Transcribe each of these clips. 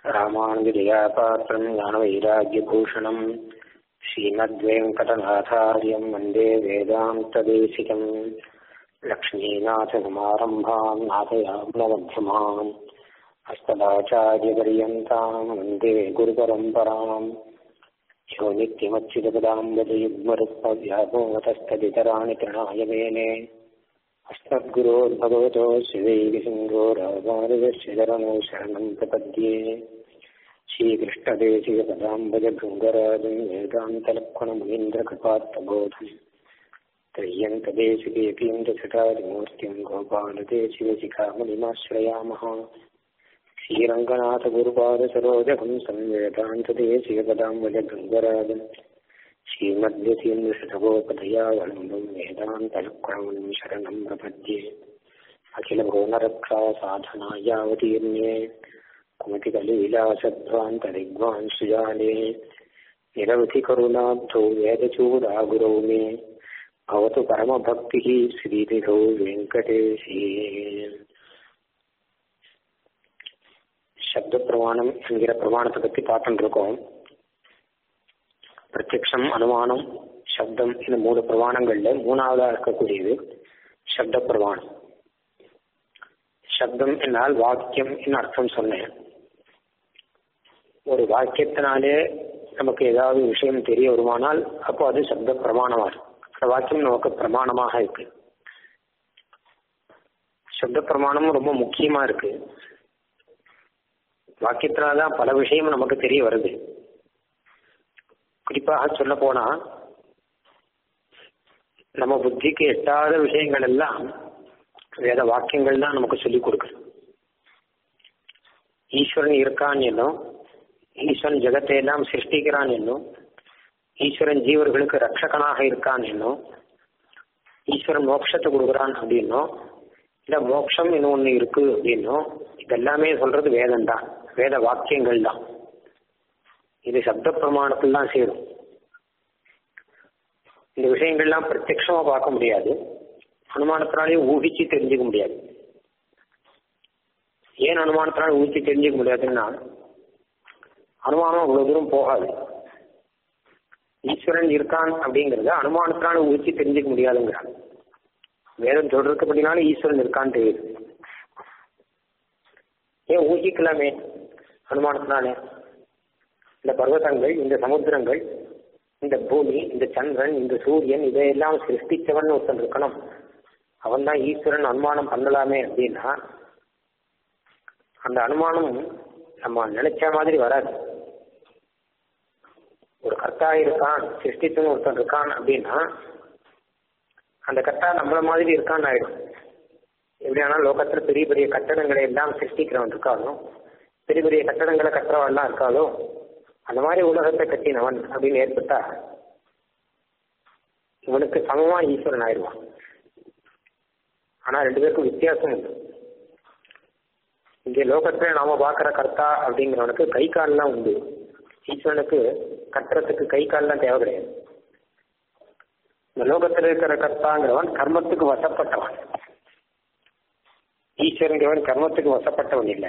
रामानुजदयापात्रम् ज्ञानवैराग्यभूषणम् श्रीमद्वेङ्कटनाथार्यम् वन्दे वेदान्तदेशिकम् लक्ष्मीनाथसमारम्भाम् नाथयाम्नमध्यमाम् अस्मदाचार्यपर्यन्ताम् वन्दे गुरुपरम्पराम् यो नित्यमच्युतपदाम्बजयुग्मरुक्मव्यापोगतस्तदितराणि तृणाय मेने अस्मद्गुरोर्भगवतो शिवैकसिंहो रामानुजश्रीधरनो शरणं प्रपद्ये श्रीकृष्णदेशिकपदाम्बजभृङ्गराजं वेदान्तलक्ष्मणमुनीन्द्रकृपात्तबोधम् त्रय्यन्तदेशिकेतीन्द्रसटादिमूर्तिं गोपालदेशिकशिखामणिमाश्रयामः श्रीरङ्गनाथगुरुपादसरोजहं संवेदान्तदेशिकपदाम्बजभृङ्गराजम् श्रीमद्यतीन्द्रशतगोपदयावलम्बं वेदान्तलक्ष्मणं शरणं प्रपद्ये अखिलभुवनरक्षा साधनायावतीर्णे कुमतिकलीलासध्वान्तरिग्वान् सुजाने निरवधिकरुणाब्धौ वेदचूडागुरौ मे भवतु परमभक्तिः श्रीनिधौ வெங்கடேஷே சப்த பிரமாணம் என்கிற பிரமாணத்தை பற்றி பார்த்துட்டு இருக்கோம் பிரத்யக்ஷம் அனுமானம் சப்தம் இந்த மூணு பிரமாணங்கள்ல மூணாவதா இருக்கக்கூடியது சப்த பிரமாணம் சப்தம் என்னால் வாக்கியம் என்ன அர்த்தம் சொன்னேன் ஒரு வாக்கியத்தினாலே நமக்கு ஏதாவது விஷயம் தெரிய வருமானால் அப்போ அது சப்த பிரமாணமா இருக்கு அந்த வாக்கியம் நமக்கு பிரமாணமாக இருக்கு சப்த பிரமாணம் ரொம்ப முக்கியமா இருக்கு வாக்கியத்தினால்தான் பல விஷயம் நமக்கு தெரிய வருது குறிப்பாக சொல்ல போனா நம்ம புத்திக்கு எட்டாத விஷயங்கள் எல்லாம் வேத வாக்கியங்கள் தான் நமக்கு சொல்லிக் கொடுக்குது ஈஸ்வரன் இருக்கான் என்னும் ஈஸ்வரன் ஜெகத்தை எல்லாம் சிருஷ்டிக்கிறான் என்னும் ஈஸ்வரன் ஜீவர்களுக்கு ரட்சகனாக இருக்கான் என்னும் ஈஸ்வரன் மோட்சத்தை கொடுக்குறான் அப்படின்னும் இல்ல மோட்சம் இன்னும் ஒண்ணு இருக்கு அப்படின்னும் இதெல்லாமே சொல்றது வேதம் தான் வேத வாக்கியங்கள் தான் இது சப்த பிரமாணத்தில் தான் சேரும் இந்த விஷயங்கள்லாம் பிரத்யட்சமா பார்க்க முடியாது அனுமானத்தினாலேயும் ஊகிச்சு தெரிஞ்சுக்க முடியாது ஏன் அனுமானத்தினால ஊகிச்சு தெரிஞ்சுக்க முடியாதுன்னா அனுமானம் அவ்வளவு தூரம் போகாது ஈஸ்வரன் இருக்கான் அப்படிங்கறத அனுமானத்தினால ஊகிச்சு தெரிஞ்சுக்க முடியாதுங்கிறாங்க வேதம் சொல்றதுக்கு ஈஸ்வரன் இருக்கான்னு தெரியுது ஏன் ஊகிக்கலாமே அனுமானத்தினாலே இந்த பர்வதங்கள் இந்த சமுத்திரங்கள் இந்த பூமி இந்த சந்திரன் இந்த சூரியன் இதையெல்லாம் சிருஷ்டிச்சவன் ஒருத்தன் இருக்கணும் அவன் தான் ஈஸ்வரன் அனுமானம் பண்ணலாமே அப்படின்னா அந்த அனுமானம் நம்ம நினைச்ச மாதிரி வராது ஒரு கர்த்தா இருக்கான் சிருஷ்டித்தவன் ஒருத்தன் இருக்கான் அப்படின்னா அந்த கர்த்தா நம்மள மாதிரி இருக்கான்னு ஆயிடும் எப்படியானா லோகத்துல பெரிய பெரிய கட்டடங்களை எல்லாம் சிருஷ்டிக்கிறவன் இருக்கானோ பெரிய பெரிய கட்டடங்களை கட்டுறவன்லாம் இருக்காளோ அந்த மாதிரி உலகத்தை கட்டினவன் அப்படின்னு ஏற்பட்டா இவனுக்கு சமமா ஈஸ்வரன் ஆயிடுவான் ஆனா ரெண்டு பேருக்கும் வித்தியாசம் உண்டு இங்க லோகத்துல நாம பாக்குற கர்த்தா அப்படிங்கிறவனுக்கு கை கால்லாம் உண்டு ஈஸ்வரனுக்கு கட்டுறதுக்கு கை கால்லாம் தேவை கிடையாது இந்த லோகத்துல இருக்கிற கர்த்தாங்கிறவன் கர்மத்துக்கு வசப்பட்டவன் ஈஸ்வரங்கிறவன் கர்மத்துக்கு வசப்பட்டவன் இல்லை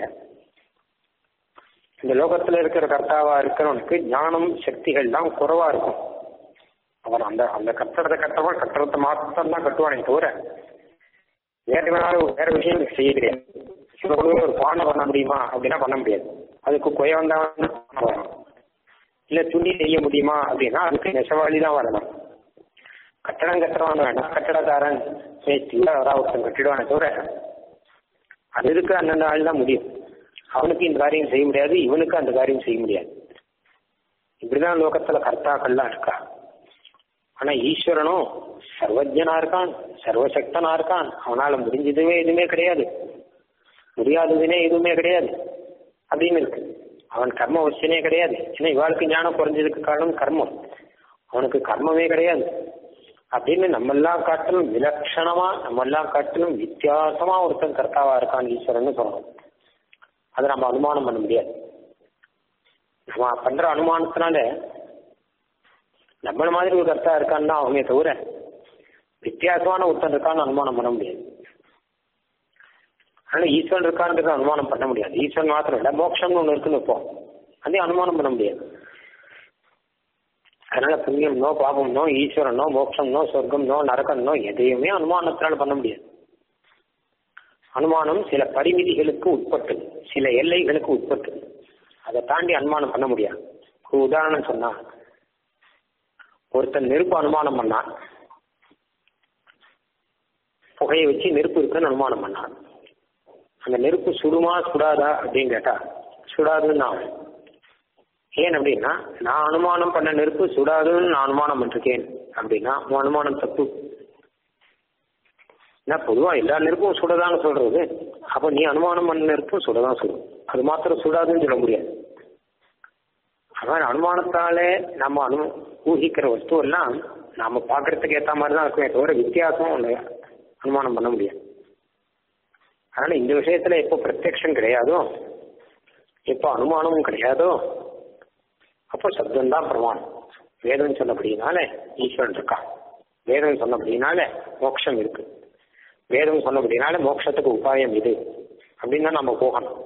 இந்த லோகத்துல இருக்கிற கர்த்தாவா இருக்கிறவனுக்கு ஞானம் சக்திகள் தான் குறைவா இருக்கும் அவன் அந்த அந்த கட்டடத்தை கட்டவன் கட்டடத்தை மாத்திரம் தான் கட்டுவானே தவிர வேற வேணாலும் வேற விஷயம் செய்ய கிடையாது ஒரு பானை பண்ண முடியுமா அப்படின்னா பண்ண முடியாது அதுக்கு குயம் தான் வரணும் இல்ல துணி செய்ய முடியுமா அப்படின்னா அதுக்கு நெசவாளி தான் வரணும் கட்டடம் கட்டுறவன் வேண்டாம் கட்டடக்காரன் ஒருத்தன் கட்டிடுவானே தவிர அது இருக்கு அந்தந்த ஆள் தான் முடியும் அவனுக்கு இந்த காரியம் செய்ய முடியாது இவனுக்கு அந்த காரியம் செய்ய முடியாது இப்படிதான் லோகத்துல கர்த்தாக்கள்லாம் இருக்கா ஆனா ஈஸ்வரனும் சர்வஜனா இருக்கான் சர்வசக்தனா இருக்கான் அவனால முடிஞ்சதுமே எதுவுமே கிடையாது முடியாததுனே எதுவுமே கிடையாது அப்படின்னு இருக்கு அவன் கர்ம வச்சனே கிடையாது ஏன்னா இவாளுக்கு ஞானம் குறைஞ்சதுக்கு காரணம் கர்மம் அவனுக்கு கர்மமே கிடையாது அப்படின்னு நம்ம எல்லாம் காட்டிலும் விலட்சணமா நம்ம எல்லாம் காட்டிலும் வித்தியாசமா ஒருத்தன் கர்த்தாவா இருக்கான் ஈஸ்வரன் சொல்லணும் அதை நம்ம அனுமானம் பண்ண முடியாது நம்ம பண்ற அனுமானத்தினால நம்மள மாதிரி ஒரு கர்த்தா இருக்கான்னு தான் அவங்க தவிர வித்தியாசமான ஒருத்தன் இருக்கான்னு அனுமானம் பண்ண முடியாது அதனால ஈஸ்வரன் இருக்கான்றத அனுமானம் பண்ண முடியாது ஈஸ்வரன் மாத்திரம் இல்ல மோட்சம்னு ஒண்ணு இருக்குன்னு வைப்போம் அதையும் அனுமானம் பண்ண முடியாது அதனால புண்ணியம்னோ பாபம்னோ ஈஸ்வரனோ மோட்சம்னோ சொர்க்கம்னோ நரகம்னோ எதையுமே அனுமானத்தினால பண்ண முடியாது அனுமானம் சில பரிமிதிகளுக்கு உட்பட்டது சில எல்லைகளுக்கு உட்பட்டது அதை தாண்டி அனுமானம் பண்ண முடியாது ஒரு உதாரணம் சொன்னா ஒருத்தன் நெருப்பு அனுமானம் பண்ணான் புகையை வச்சு நெருப்பு இருக்குன்னு அனுமானம் பண்ணான் அந்த நெருப்பு சுடுமா சுடாதா அப்படின்னு கேட்டா சுடாதுன்னு நான் ஏன் அப்படின்னா நான் அனுமானம் பண்ண நெருப்பு சுடாதுன்னு நான் அனுமானம் பண்ணிருக்கேன் அப்படின்னா உன் அனுமானம் தப்பு ஏன்னா பொதுவா எல்லா நெருப்பும் சுடதான்னு சொல்றது அப்ப நீ அனுமானம் பண்ண நெருப்பும் சுடதான் சுடும் அது மாத்திரம் சுடாதுன்னு சொல்ல முடியாது அதான் அனுமானத்தாலே நம்ம அனு ஊகிக்கிற வஸ்து எல்லாம் நாம பாக்குறதுக்கு ஏத்த மாதிரி தான் இருக்குமே தவிர வித்தியாசம் ஒண்ணு அனுமானம் பண்ண முடியாது அதனால இந்த விஷயத்துல எப்போ பிரத்யக்ஷம் கிடையாதோ எப்போ அனுமானமும் கிடையாதோ அப்போ சப்தம் தான் பிரமாணம் வேதம் சொன்னபடினால ஈஸ்வரன் இருக்கான் வேதம் சொன்னபடினால மோட்சம் இருக்கு வேதம் சொன்னபடினால மோட்சத்துக்கு உபாயம் இது அப்படின்னு தான் நம்ம போகணும்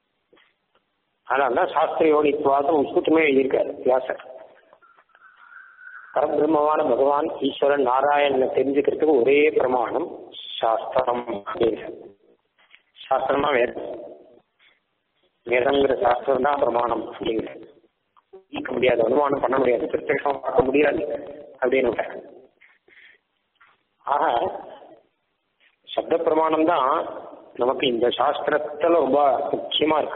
அதனால சாஸ்திர யோனித்வாதம் உஸ்குத்துமே எழுதியிருக்காரு வியாசர் பரபிரம்மமான பகவான் ஈஸ்வரன் நாராயணனை தெரிஞ்சுக்கிறதுக்கு ஒரே பிரமாணம் சாஸ்திரம் அப்படிங்கிறது சாஸ்திரமா வேதம் வேதங்கிற சாஸ்திரம் தான் பிரமாணம் அப்படிங்கிறது ஈக்க முடியாது அனுமானம் பண்ண முடியாது பிரத்யட்சம் பார்க்க முடியாது அப்படின்னு ஆக சப்த பிரமாணம் தான் நமக்கு இந்த சாஸ்திரத்துல ரொம்ப முக்கியமா இருக்கு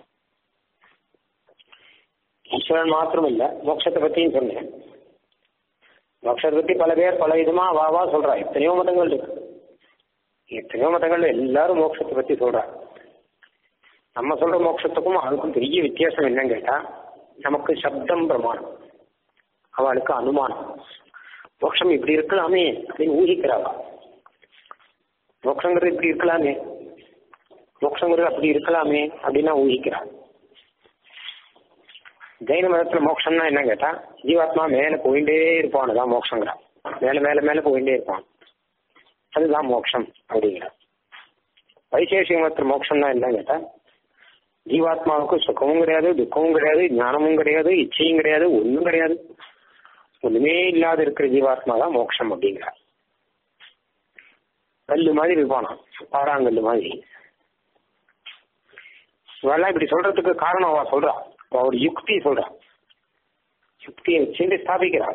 ஈஸ்வரன் மாத்திரம் இல்ல மோட்சத்தை பத்தியும் சொன்னேன் மோட்சத்தை பத்தி பல பேர் பல விதமா வா வா சொல்றா எத்தனையோ மதங்கள் இருக்கு எத்தனையோ மதங்கள் எல்லாரும் மோட்சத்தை பத்தி சொல்றா நம்ம சொல்ற மோட்சத்துக்கும் அதுக்கும் பெரிய வித்தியாசம் என்னன்னு கேட்டா நமக்கு சப்தம் பிரமாணம் அவளுக்கு அனுமானம் மோட்சம் இப்படி இருக்கலாமே அப்படின்னு ஊகிக்கிறாவா மோட்சங்கிறது இப்படி இருக்கலாமே மோட்சங்கிறது அப்படி இருக்கலாமே அப்படின்னா ஊகிக்கிறான் ஜெயின மதத்துல மோட்சம்னா என்ன கேட்டா ஜீவாத்மா மேல போயிட்டே இருப்பான் தான் மோட்சங்கிறான் மேல மேல மேல போயிட்டே இருப்பான் அதுதான் மோட்சம் அப்படிங்கிறான் வைசேஷிக மதத்துல மோட்சம்னா என்ன கேட்டா ஜீவாத்மாவுக்கு சுகமும் கிடையாது துக்கமும் கிடையாது ஞானமும் கிடையாது இச்சையும் கிடையாது ஒன்றும் கிடையாது ஒண்ணுமே இல்லாத இருக்கிற ஜீவாத்மா தான் மோட்சம் அப்படிங்கிறார் கல்லு மாதிரி இருப்பானா பாறாங்கல்லு மாதிரி இவெல்லாம் இப்படி சொல்றதுக்கு காரணம் அவ சொல்றா அவ ஒரு யுக்தி சொல்றா யுக்தியை வச்சுட்டு ஸ்தாபிக்கிறார்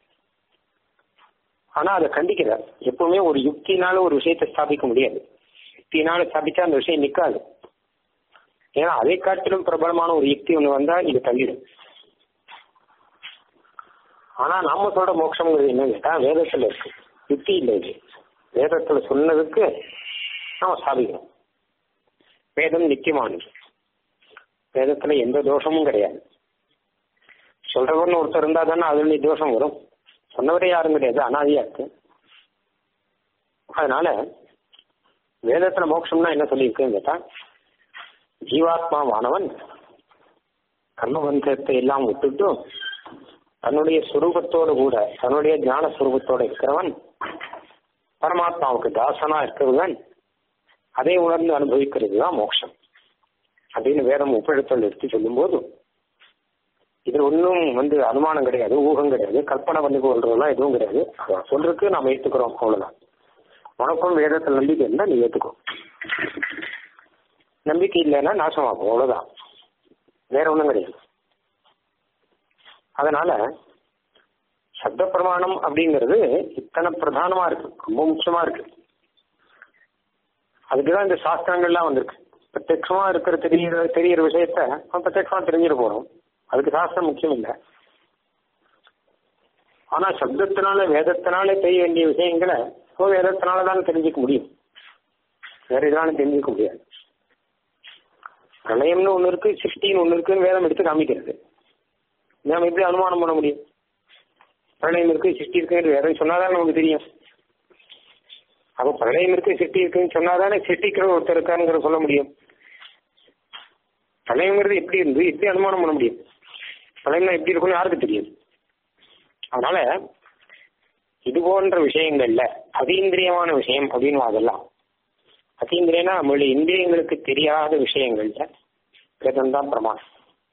ஆனா அதை கண்டிக்கிறார் எப்பவுமே ஒரு யுக்தினால ஒரு விஷயத்தை ஸ்தாபிக்க முடியாது யுக்தினால ஸ்தாபிச்சா அந்த விஷயம் நிக்காது ஏன்னா அதை காட்டிலும் பிரபலமான ஒரு யுக்தி ஒண்ணு வந்தா இது தள்ளிடும் ஆனா நம்ம சொல்ற மோட்சம்ங்கிறது என்ன கேட்டா வேதத்துல இருக்கு யுக்தி இல்லை இது வேதத்துல சொன்னதுக்கு நாம ஸ்தாபிக்கிறோம் வேதம் நித்தியமானது வேதத்துல எந்த தோஷமும் கிடையாது சொல்றவர்னு ஒருத்தர் இருந்தா தானே அதுல தோஷம் வரும் சொன்னவரே யாரும் கிடையாது அனாதியா இருக்கு அதனால வேதத்துல மோட்சம்னா என்ன சொல்லியிருக்குன்னு கேட்டா ஜீவாத்மாவானவன் கர்மபந்தத்தை எல்லாம் விட்டுட்டு தன்னுடைய சுரூபத்தோடு கூட தன்னுடைய ஞான சுரூபத்தோடு இருக்கிறவன் பரமாத்மாவுக்கு தாசனா இருக்கிறவன் அதை உணர்ந்து அனுபவிக்கிறது தான் மோட்சம் அப்படின்னு வேதம் உப்பெழுத்தல் எடுத்து சொல்லும் போது இதுல ஒன்றும் வந்து அனுமானம் கிடையாது ஊகம் கிடையாது கற்பனை பண்ணி கொள்றதெல்லாம் எதுவும் கிடையாது சொல்றதுக்கு நாம ஏத்துக்கிறோம் அவ்வளவுதான் உனக்கும் வேதத்தில் நம்பிக்கை இருந்தா நீ ஏத்துக்கோ நம்பிக்கை இல்லைன்னா நாசமாகும் அவ்வளவுதான் வேற ஒண்ணும் கிடையாது அதனால சப்த பிரமாணம் அப்படிங்கிறது இத்தனை பிரதானமா இருக்கு ரொம்ப முக்கியமா இருக்கு அதுக்குதான் இந்த சாஸ்திரங்கள்லாம் வந்திருக்கு பிரத்யட்சமா இருக்கிற தெரியற தெரியற விஷயத்த பிரத்யட்சமா தெரிஞ்சிட போறோம் அதுக்கு சாஸ்திரம் முக்கியம் இல்லை ஆனா சப்தத்தினால வேதத்தினால தெரிய வேண்டிய விஷயங்களை இப்போ வேதத்தினால தான் தெரிஞ்சுக்க முடியும் வேற இதனால தெரிஞ்சுக்க முடியாது பிரளயம்னு ஒண்ணு இருக்கு சிருஷ்டின்னு ஒண்ணு இருக்குன்னு வேதம் எடுத்து காமிக்கிறது நாம எப்படி அனுமானம் பண்ண முடியும் பிரளயம் இருக்கு சிருஷ்டி இருக்குன்னு வேதம் சொன்னாதான் நமக்கு தெரியும் அப்போ பிரளயம் இருக்கு சிருஷ்டி இருக்குன்னு சொன்னாதானே சிருஷ்டிக்கிற ஒருத்தர் இருக்காருங்கிற சொல்ல முடியும் பிரளயங்கிறது எப்படி இருந்து எப்படி அனுமானம் பண்ண முடியும் பிரளயம்னா எப்படி இருக்கும்னு யாருக்கு தெரியும் அதனால இது போன்ற விஷயங்கள்ல அதீந்திரியமான விஷயம் அப்படின்னு அதெல்லாம் அத்தீந்திரியனா நம்மளுடைய இந்திரியங்களுக்கு தெரியாத விஷயங்கள்ல வேதம் தான் பிரமாணம்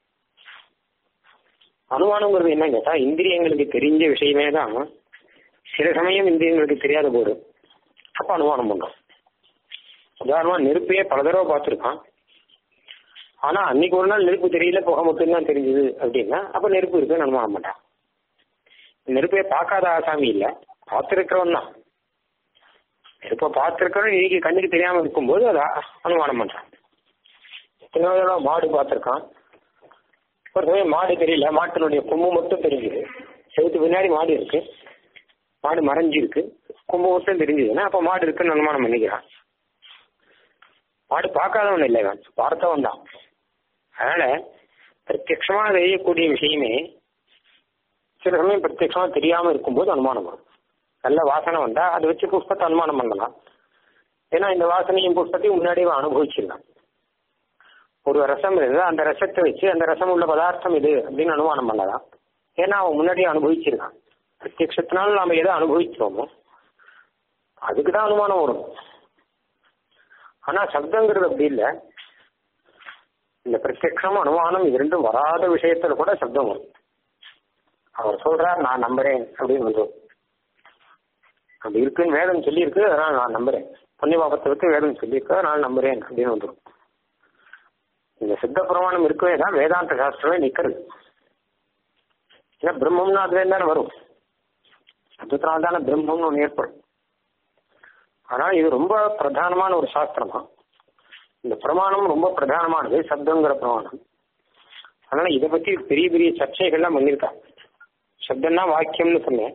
அனுமானங்கிறது என்ன கேட்டா இந்திரியங்களுக்கு தெரிஞ்ச விஷயமே தான் சில சமயம் இந்திரியங்களுக்கு தெரியாத போது அப்ப அனுமானம் பண்றோம் உதாரணமா நெருப்பையே பல தடவை பார்த்துருக்கான் ஆனா அன்னைக்கு ஒரு நாள் நெருப்பு தெரியல புகை மட்டும்தான் தெரிஞ்சது அப்படின்னா அப்ப நெருப்பு இருக்குன்னு அனுமானம் மாட்டான் நெருப்பையே பார்க்காத ஆசாமி இல்ல பார்த்திருக்கிறவன் தான் நெருப்பை பார்த்திருக்கிறவன் இன்னைக்கு கண்ணுக்கு தெரியாம இருக்கும்போது அதை அனுமானம் பண்றான் எத்தனையோ தடவை மாடு பார்த்திருக்கான் ஒரு சமயம் மாடு தெரியல மாட்டினுடைய கொம்பு மட்டும் தெரிஞ்சுது செவுத்து பின்னாடி மாடு இருக்கு மாடு மறைஞ்சு இருக்கு கொம்பு மட்டும் தெரிஞ்சதுன்னா அப்ப மாடு இருக்குன்னு அனுமானம் பண்ணிக்கிறான் மாடு பார்க்காதவன் இல்லை இவன் பார்த்தவன் தான் அதனால பிரத்யட்சமா தெரியக்கூடிய விஷயமே சில சமயம் பிரத்யட்சமா தெரியாம இருக்கும்போது அனுமானம் வரும் நல்ல வாசனை வந்தா அதை வச்சு புஷ்பத்தை அனுமானம் பண்ணலாம் ஏன்னா இந்த வாசனையும் புஷ்பத்தையும் முன்னாடியே அனுபவிச்சிடலாம் ஒரு ரசம் இருந்தா அந்த ரசத்தை வச்சு அந்த ரசம் உள்ள பதார்த்தம் இது அப்படின்னு அனுமானம் பண்ணலாம் ஏன்னா அவன் முன்னாடியே அனுபவிச்சிருக்கான் பிரத்யட்சத்தினால நாம எதை அனுபவிக்கிறோமோ அதுக்கு தான் அனுமானம் வரும் ஆனா சப்தங்கிறது அப்படி இல்லை இந்த பிரத்யக்ஷம் அனுமானம் இது ரெண்டும் வராத விஷயத்துல கூட சப்தம் வரும் அவர் சொல்றார் நான் நம்புறேன் அப்படின்னு வந்துடும் அப்படி இருக்குன்னு வேதம் சொல்லியிருக்கு அதனால நான் நம்புறேன் புண்ணிய பாபத்தை வச்சு வேதம் சொல்லியிருக்கு நான் நம்புறேன் அப்படின்னு வந்துடும் இந்த சித்த பிரமாணம் இருக்கவே தான் வேதாந்த சாஸ்திரமே நிக்கிறது ஏன்னா பிரம்மம்னா அதுல தானே வரும் சப்தத்தினால தானே பிரம்மம்னு ஒன்று ஏற்படும் ஆனால் இது ரொம்ப பிரதானமான ஒரு சாஸ்திரமா இந்த பிரமாணம் ரொம்ப பிரதானமானது சப்தங்கிற பிரமாணம் அதனால இதை பத்தி பெரிய பெரிய சர்ச்சைகள்லாம் பண்ணியிருக்காங்க சப்தம்னா வாக்கியம்னு சொன்னேன்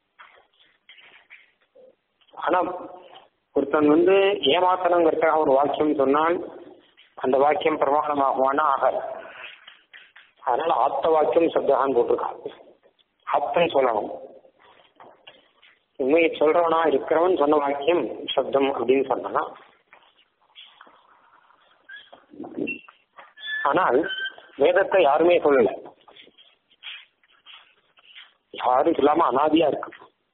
ஆனா ஒருத்தன் வந்து ஏமாத்தனங்கிறதுக்காக ஒரு வாக்கியம் சொன்னால் அந்த வாக்கியம் பிரமாணமாகுவானா ஆகாது அதனால ஆப்த வாக்கியம் சப்தான்னு போட்டிருக்காங்க ஆப்தம் சொல்லணும் உண்மையை சொல்றவனா இருக்கிறவன் சொன்ன வாக்கியம் சப்தம் அப்படின்னு சொன்னா ஆனால் வேதத்தை யாருமே சொல்லல யாரும் சொல்லாம அனாதியா இருக்கு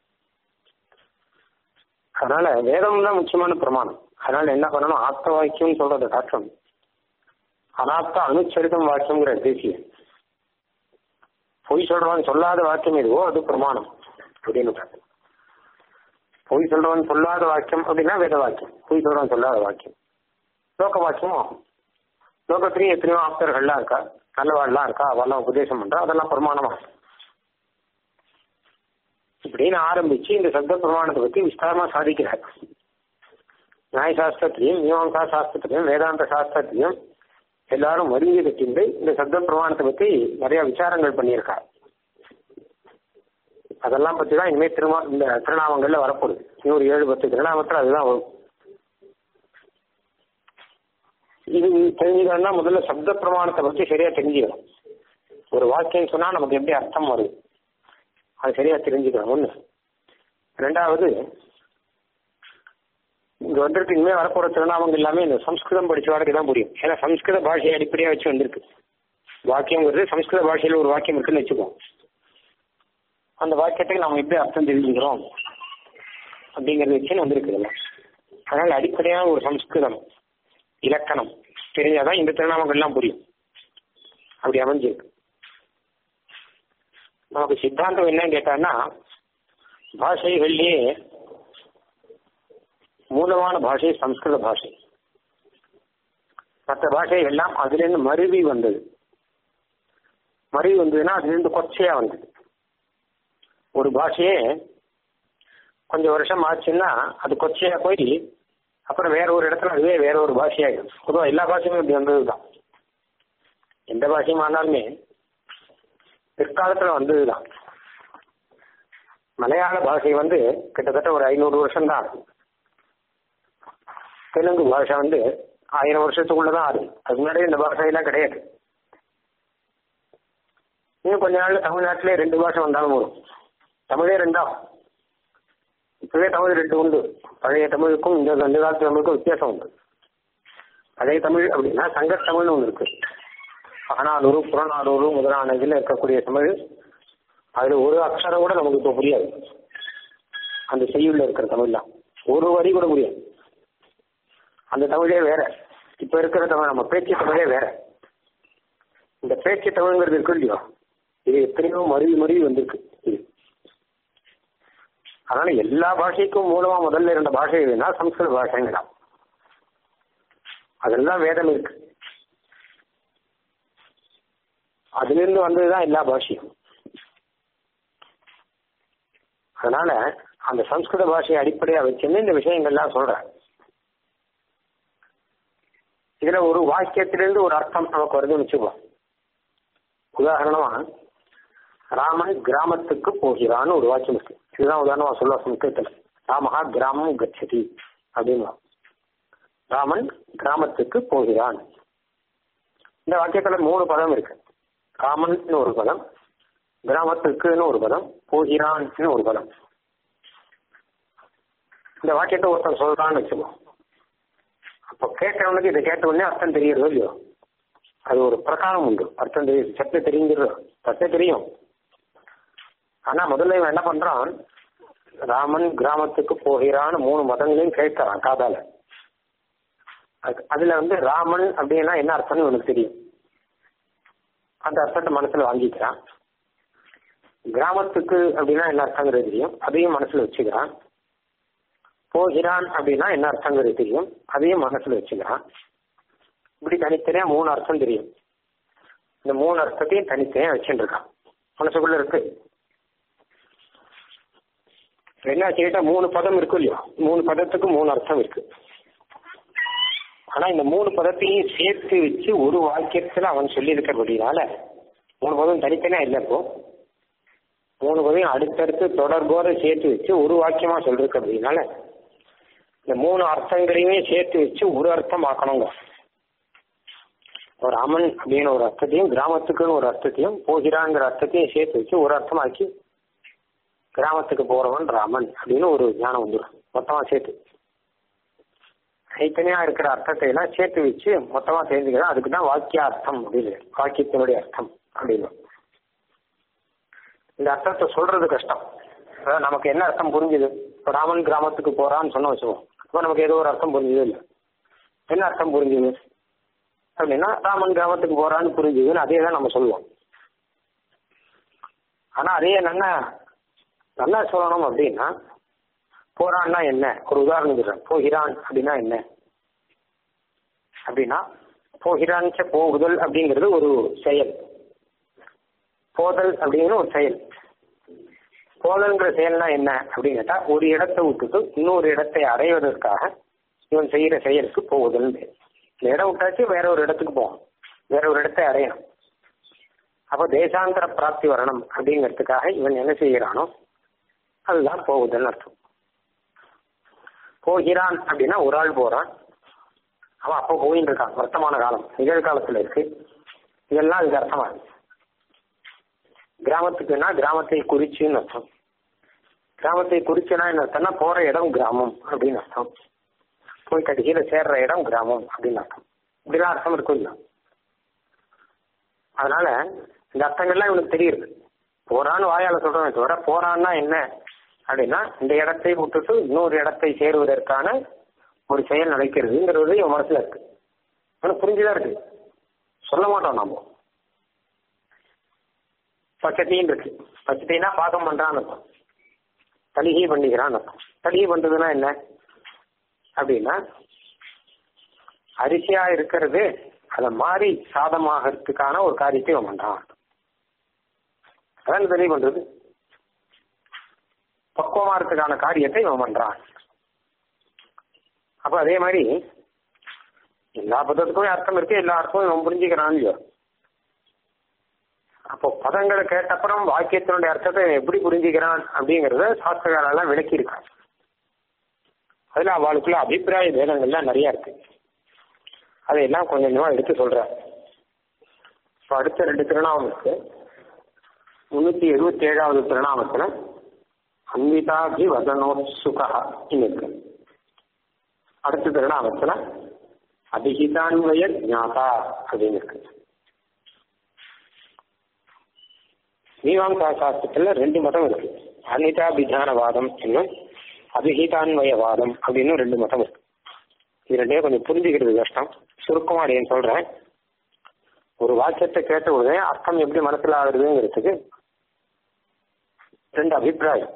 அதனால வேதம் தான் முக்கியமான பிரமாணம் அதனால என்ன பண்ணணும் ஆப்த வாக்கியம் சொல்றதை காட்டும் அனாப்த அனுச்சரிதம் வாக்கியங்கிற தேசியம் பொய் சொல்றவன் சொல்லாத வாக்கியம் எதுவோ அது பிரமாணம் அப்படின்னு பொய் சொல்றவன் சொல்லாத வாக்கியம் அப்படின்னா வேத வாக்கியம் பொய் சொல்றவன் சொல்லாத வாக்கியம் லோக வாக்கியம் ஆகும் லோகத்திலையும் எத்தனையோ ஆப்தர்கள்லாம் இருக்கா நல்லவாள்லாம் இருக்கா அவெல்லாம் உபதேசம் பண்றா அதெல்லாம் பிரமாணமா இப்படின்னு ஆரம்பிச்சு இந்த சப்த பிரமாணத்தை பத்தி விஸ்தாரமா சாதிக்கிறார் நியாய சாஸ்திரத்திலையும் மீமாங்கா சாஸ்திரத்திலையும் வேதாந்த சாஸ்திரத்திலையும் எல்லாரும் வருங்கி கட்டிண்டு இந்த சப்த பிரமாணத்தை பத்தி நிறைய விசாரங்கள் பண்ணியிருக்கார் அதெல்லாம் பத்தி தான் இனிமேல் திருமா இந்த திருநாமங்கள்ல வரப்போகுது இன்னொரு ஏழு பத்து திருநாமத்தில் அதுதான் வரும் இது தெரிஞ்சுக்கணும்னா முதல்ல சப்த பிரமாணத்தை பத்தி சரியா தெரிஞ்சுக்கணும் ஒரு வாக்கியம் சொன்னா நமக்கு எப்படி அர்த்தம் வருது அது சரியா தெரிஞ்சுக்கணும் ஒண்ணு ரெண்டாவது இங்க வந்திருக்கு இனிமே வரப்போற திருநாமங்கள் எல்லாமே இந்த சம்ஸ்கிருதம் படிச்சவாளுக்கு தான் புரியும் ஏன்னா சம்ஸ்கிருத பாஷையை அடிப்படையா வச்சு வந்திருக்கு வாக்கியங்கிறது சம்ஸ்கிருத பாஷையில ஒரு வாக்கியம் இருக்குன்னு வச்சுக்கோம் அந்த வாக்கியத்துக்கு நம்ம எப்படி அர்த்தம் தெரிஞ்சுக்கிறோம் அப்படிங்கறத வச்சு வந்திருக்கு இதெல்லாம் அதனால அடிப்படையான ஒரு சம்ஸ்கிருதம் இலக்கணம் தெரிஞ்சாதான் இந்த திருநாமங்கள்லாம் புரியும் அப்படி அமைஞ்சிருக்கு நமக்கு சித்தாந்தம் என்ன கேட்டான்னா பாஷைகள்லயே மூலமான பாஷை சம்ஸ்கிருத பாஷை மற்ற பாஷை எல்லாம் அதுலேருந்து மருவி வந்தது மருவி வந்ததுன்னா அதுலேருந்து கொச்சையா வந்தது ஒரு பாஷையே கொஞ்சம் வருஷம் ஆச்சுன்னா அது கொச்சையா போய் அப்புறம் வேற ஒரு இடத்துல அதுவே வேற ஒரு பாஷையாயிடும் பொதுவாக எல்லா பாஷையுமே இப்படி வந்தது தான் எந்த பாஷையும் ஆனாலுமே பிற்காலத்தில் வந்தது தான் மலையாள பாஷை வந்து கிட்டத்தட்ட ஒரு ஐநூறு வருஷம் தான் ஆகுது தெலுங்கு பாஷை வந்து ஆயிரம் வருஷத்துக்குள்ளதான் ஆகுது அதுக்கு முன்னாடியே இந்த பாஷையெல்லாம் கிடையாது இன்னும் கொஞ்ச நாள் தமிழ்நாட்டிலே ரெண்டு பாஷை வந்தாலும் வரும் தமிழே ரெண்டாகும் இப்பவே தமிழ் ரெண்டு உண்டு பழைய தமிழுக்கும் இந்த ரெண்டு காலத்து தமிழுக்கும் வித்தியாசம் உண்டு பழைய தமிழ் அப்படின்னா சங்க தமிழ்னு ஒன்று இருக்கு அகநானூறு புறநானூறு முதலான இதில் இருக்கக்கூடிய தமிழ் அதுல ஒரு அக்ஷரம் கூட நமக்கு இப்போ புரியாது அந்த செய்யுள்ள இருக்கிற தமிழ்லாம் ஒரு வரி கூட புரியாது அந்த தமிழே வேற இப்ப இருக்கிற தமிழ் நம்ம பேச்சு தமிழே வேற இந்த பேச்சு தமிழ்ங்கிறது இருக்கு இல்லையோ இது எத்தனையோ மருவி மருவி வந்திருக்கு இது அதனால எல்லா பாஷைக்கும் மூலமா முதல்ல இருந்த பாஷை எதுனா சம்ஸ்கிருத பாஷைங்களாம் அதெல்லாம் வேதம் இருக்கு அதிலிருந்து வந்ததுதான் எல்லா பாஷையும் அதனால அந்த சம்ஸ்கிருத பாஷையை அடிப்படையா வச்சுன்னு இந்த விஷயங்கள்லாம் சொல்றேன் இதுல ஒரு வாக்கியத்திலிருந்து ஒரு அர்த்தம் நமக்கு வருதுன்னு வச்சுக்குவோம் உதாரணமா ராமன் கிராமத்துக்கு போகிறான்னு ஒரு வாக்கியம் இருக்கு இதுதான் உதாரணமா சொல்ல சம்ஸ்கிருதத்துல ராமஹா கிராமம் கச்சதி அப்படின்னு ராமன் கிராமத்துக்கு போகிறான் இந்த வாக்கியத்துல மூணு பதம் இருக்கு ராமன் ஒரு பதம் கிராமத்துக்குன்னு ஒரு பதம் போகிறான்னு ஒரு பதம் இந்த வாக்கியத்தை ஒருத்தன் சொல்றான்னு வச்சுக்கோ அப்ப கேட்கறவனுக்கு இதை கேட்ட உடனே அர்த்தம் தெரியறதோ இல்லையோ அது ஒரு பிரகாரம் உண்டு அர்த்தம் தெரியுது சத்த தெரியுங்கிறது சத்த தெரியும் ஆனா முதல்ல இவன் என்ன பண்றான் ராமன் கிராமத்துக்கு போகிறான்னு மூணு மதங்களையும் கேட்கறான் காதால அதுல வந்து ராமன் அப்படின்னா என்ன அர்த்தம்னு இவனுக்கு தெரியும் அந்த அர்த்தத்தை மனசுல வாங்கிக்கிறான் கிராமத்துக்கு அப்படின்னா என்ன அர்த்தங்கிறது தெரியும் அதையும் மனசுல வச்சுக்கிறான் போகிறான் அப்படின்னா என்ன அர்த்தங்கிறது தெரியும் அதையும் மனசுல வச்சுக்கிறான் இப்படி தனித்தனியா மூணு அர்த்தம் தெரியும் இந்த மூணு அர்த்தத்தையும் தனித்தனியா வச்சுட்டு இருக்கான் மனசுக்குள்ள இருக்கு என்ன கேட்டா மூணு பதம் இருக்கு இல்லையா மூணு பதத்துக்கு மூணு அர்த்தம் இருக்கு ஆனா இந்த மூணு பதத்தையும் சேர்த்து வச்சு ஒரு வாக்கியத்துல அவன் சொல்லி இருக்கிறபடினால மூணு பதம் தனித்தனியா இல்லை இப்போ மூணு பதம் அடுத்தடுத்து தொடர்போட சேர்த்து வச்சு ஒரு வாக்கியமா சொல்லிருக்க அப்படின்னால இந்த மூணு அர்த்தங்களையுமே சேர்த்து வச்சு ஒரு அர்த்தம் ஆக்கணுங்க ஒரு ராமன் அப்படின்னு ஒரு அர்த்தத்தையும் கிராமத்துக்குன்னு ஒரு அர்த்தத்தையும் போகிறாங்கிற அர்த்தத்தையும் சேர்த்து வச்சு ஒரு அர்த்தமாக்கி கிராமத்துக்கு போறவன் ராமன் அப்படின்னு ஒரு ஞானம் வந்துடும் மொத்தமா சேர்த்து தனித்தனியா இருக்கிற அர்த்தத்தை எல்லாம் சேர்த்து வச்சு மொத்தமா தெரிஞ்சுக்கிறோம் அதுக்கு தான் வாக்கிய அர்த்தம் அப்படின்னு வாக்கியத்தினுடைய அர்த்தம் அப்படின்னு இந்த அர்த்தத்தை சொல்றது கஷ்டம் அதாவது நமக்கு என்ன அர்த்தம் புரிஞ்சுது இப்போ ராமன் கிராமத்துக்கு போறான்னு சொன்ன வச்சுக்கோம் அப்போ நமக்கு ஏதோ ஒரு அர்த்தம் புரிஞ்சுது இல்லை என்ன அர்த்தம் புரிஞ்சுது அப்படின்னா ராமன் கிராமத்துக்கு போறான்னு புரிஞ்சுதுன்னு அதே தான் நம்ம சொல்லுவோம் ஆனா அதே நல்லா நல்லா சொல்லணும் அப்படின்னா போறான்னா என்ன ஒரு உதாரணம் சொல்றேன் போகிறான் அப்படின்னா என்ன அப்படின்னா போகிறான் போகுதல் அப்படிங்கிறது ஒரு செயல் போதல் அப்படிங்கிற ஒரு செயல் போதல்ங்கிற செயல்னா என்ன அப்படின்னு கேட்டா ஒரு இடத்தை விட்டுட்டு இன்னொரு இடத்தை அடைவதற்காக இவன் செய்யற செயலுக்கு போகுதல் இந்த இடம் விட்டாச்சு வேற ஒரு இடத்துக்கு போகும் வேற ஒரு இடத்தை அடையணும் அப்ப தேசாந்தர பிராப்தி வரணும் அப்படிங்கிறதுக்காக இவன் என்ன செய்கிறானோ அதுதான் போகுதல் அர்த்தம் போகிறான் அப்படின்னா ஒரு ஆள் போறான் அவன் அப்போ போயின்னு இருக்கான் வர்த்தமான காலம் நிகழ்காலத்துல இருக்கு இதெல்லாம் அதுக்கு அர்த்தமா இருக்கு கிராமத்துக்குன்னா கிராமத்தை குறிச்சுன்னு அர்த்தம் கிராமத்தை குறிச்சுனா என்ன அர்த்தம்னா போற இடம் கிராமம் அப்படின்னு அர்த்தம் போய் கடைசியில சேர்ற இடம் கிராமம் அப்படின்னு அர்த்தம் இப்படிலாம் அர்த்தம் இருக்கும் இல்ல அதனால இந்த அர்த்தங்கள்லாம் இவனுக்கு தெரியுது போறான்னு வாயால சொல்றேன் தவிர போறான்னா என்ன அப்படின்னா இந்த இடத்தை விட்டுட்டு இன்னொரு இடத்தை சேருவதற்கான ஒரு செயல் நடக்கிறதுங்கிறது இவன் மனசுல இருக்கு அவனுக்கு புரிஞ்சுதான் இருக்கு சொல்ல மாட்டோம் நாம பச்சத்தையும் இருக்கு பச்சத்தைனா பாகம் பண்றான்னு அர்த்தம் தலிகை பண்ணிக்கிறான்னு அர்த்தம் தலிகை பண்றதுன்னா என்ன அப்படின்னா அரிசியா இருக்கிறது அதை மாறி சாதமாகறதுக்கான ஒரு காரியத்தை இவன் பண்றான் அதான் தெளிவு பண்றது பக்குவமா இருக்கிறதுக்கான காரியத்தை இவன் பண்றான் அப்ப அதே மாதிரி எல்லா பதத்துக்குமே அர்த்தம் இருக்கு எல்லா அர்த்தமும் இவன் புரிஞ்சுக்கிறான் இல்லையோ அப்போ பதங்களை கேட்டப்புறம் வாக்கியத்தினுடைய அர்த்தத்தை எப்படி புரிஞ்சுக்கிறான் அப்படிங்கறத சாஸ்திரகாரெல்லாம் விளக்கி இருக்கான் அதுல அவளுக்குள்ள அபிப்பிராய பேதங்கள்லாம் நிறைய இருக்கு அதையெல்லாம் கொஞ்சம் கொஞ்சமா எடுத்து சொல்ற இப்போ அடுத்த ரெண்டு திருநாமத்துக்கு முன்னூத்தி எழுபத்தி ஏழாவது திருநாமத்துல அன்விதாபி வதனோத்சுகா இருக்கு அடுத்த திருநாமத்துல அபிஹிதான்வய ஜாதா அப்படின்னு இருக்கு மீமாம்சா சாஸ்திரத்துல ரெண்டு மதம் இருக்கு அன்னிதாபிதானவாதம் என்னும் அபிஹிதான்வயவாதம் அப்படின்னு ரெண்டு மதம் இருக்கு இது ரெண்டையும் கொஞ்சம் புரிஞ்சுக்கிறது கஷ்டம் சுருக்கமா அப்படின்னு சொல்றேன் ஒரு வாக்கியத்தை கேட்ட உடனே அர்த்தம் எப்படி மனசுல ஆகுதுங்கிறதுக்கு ரெண்டு அபிப்பிராயம்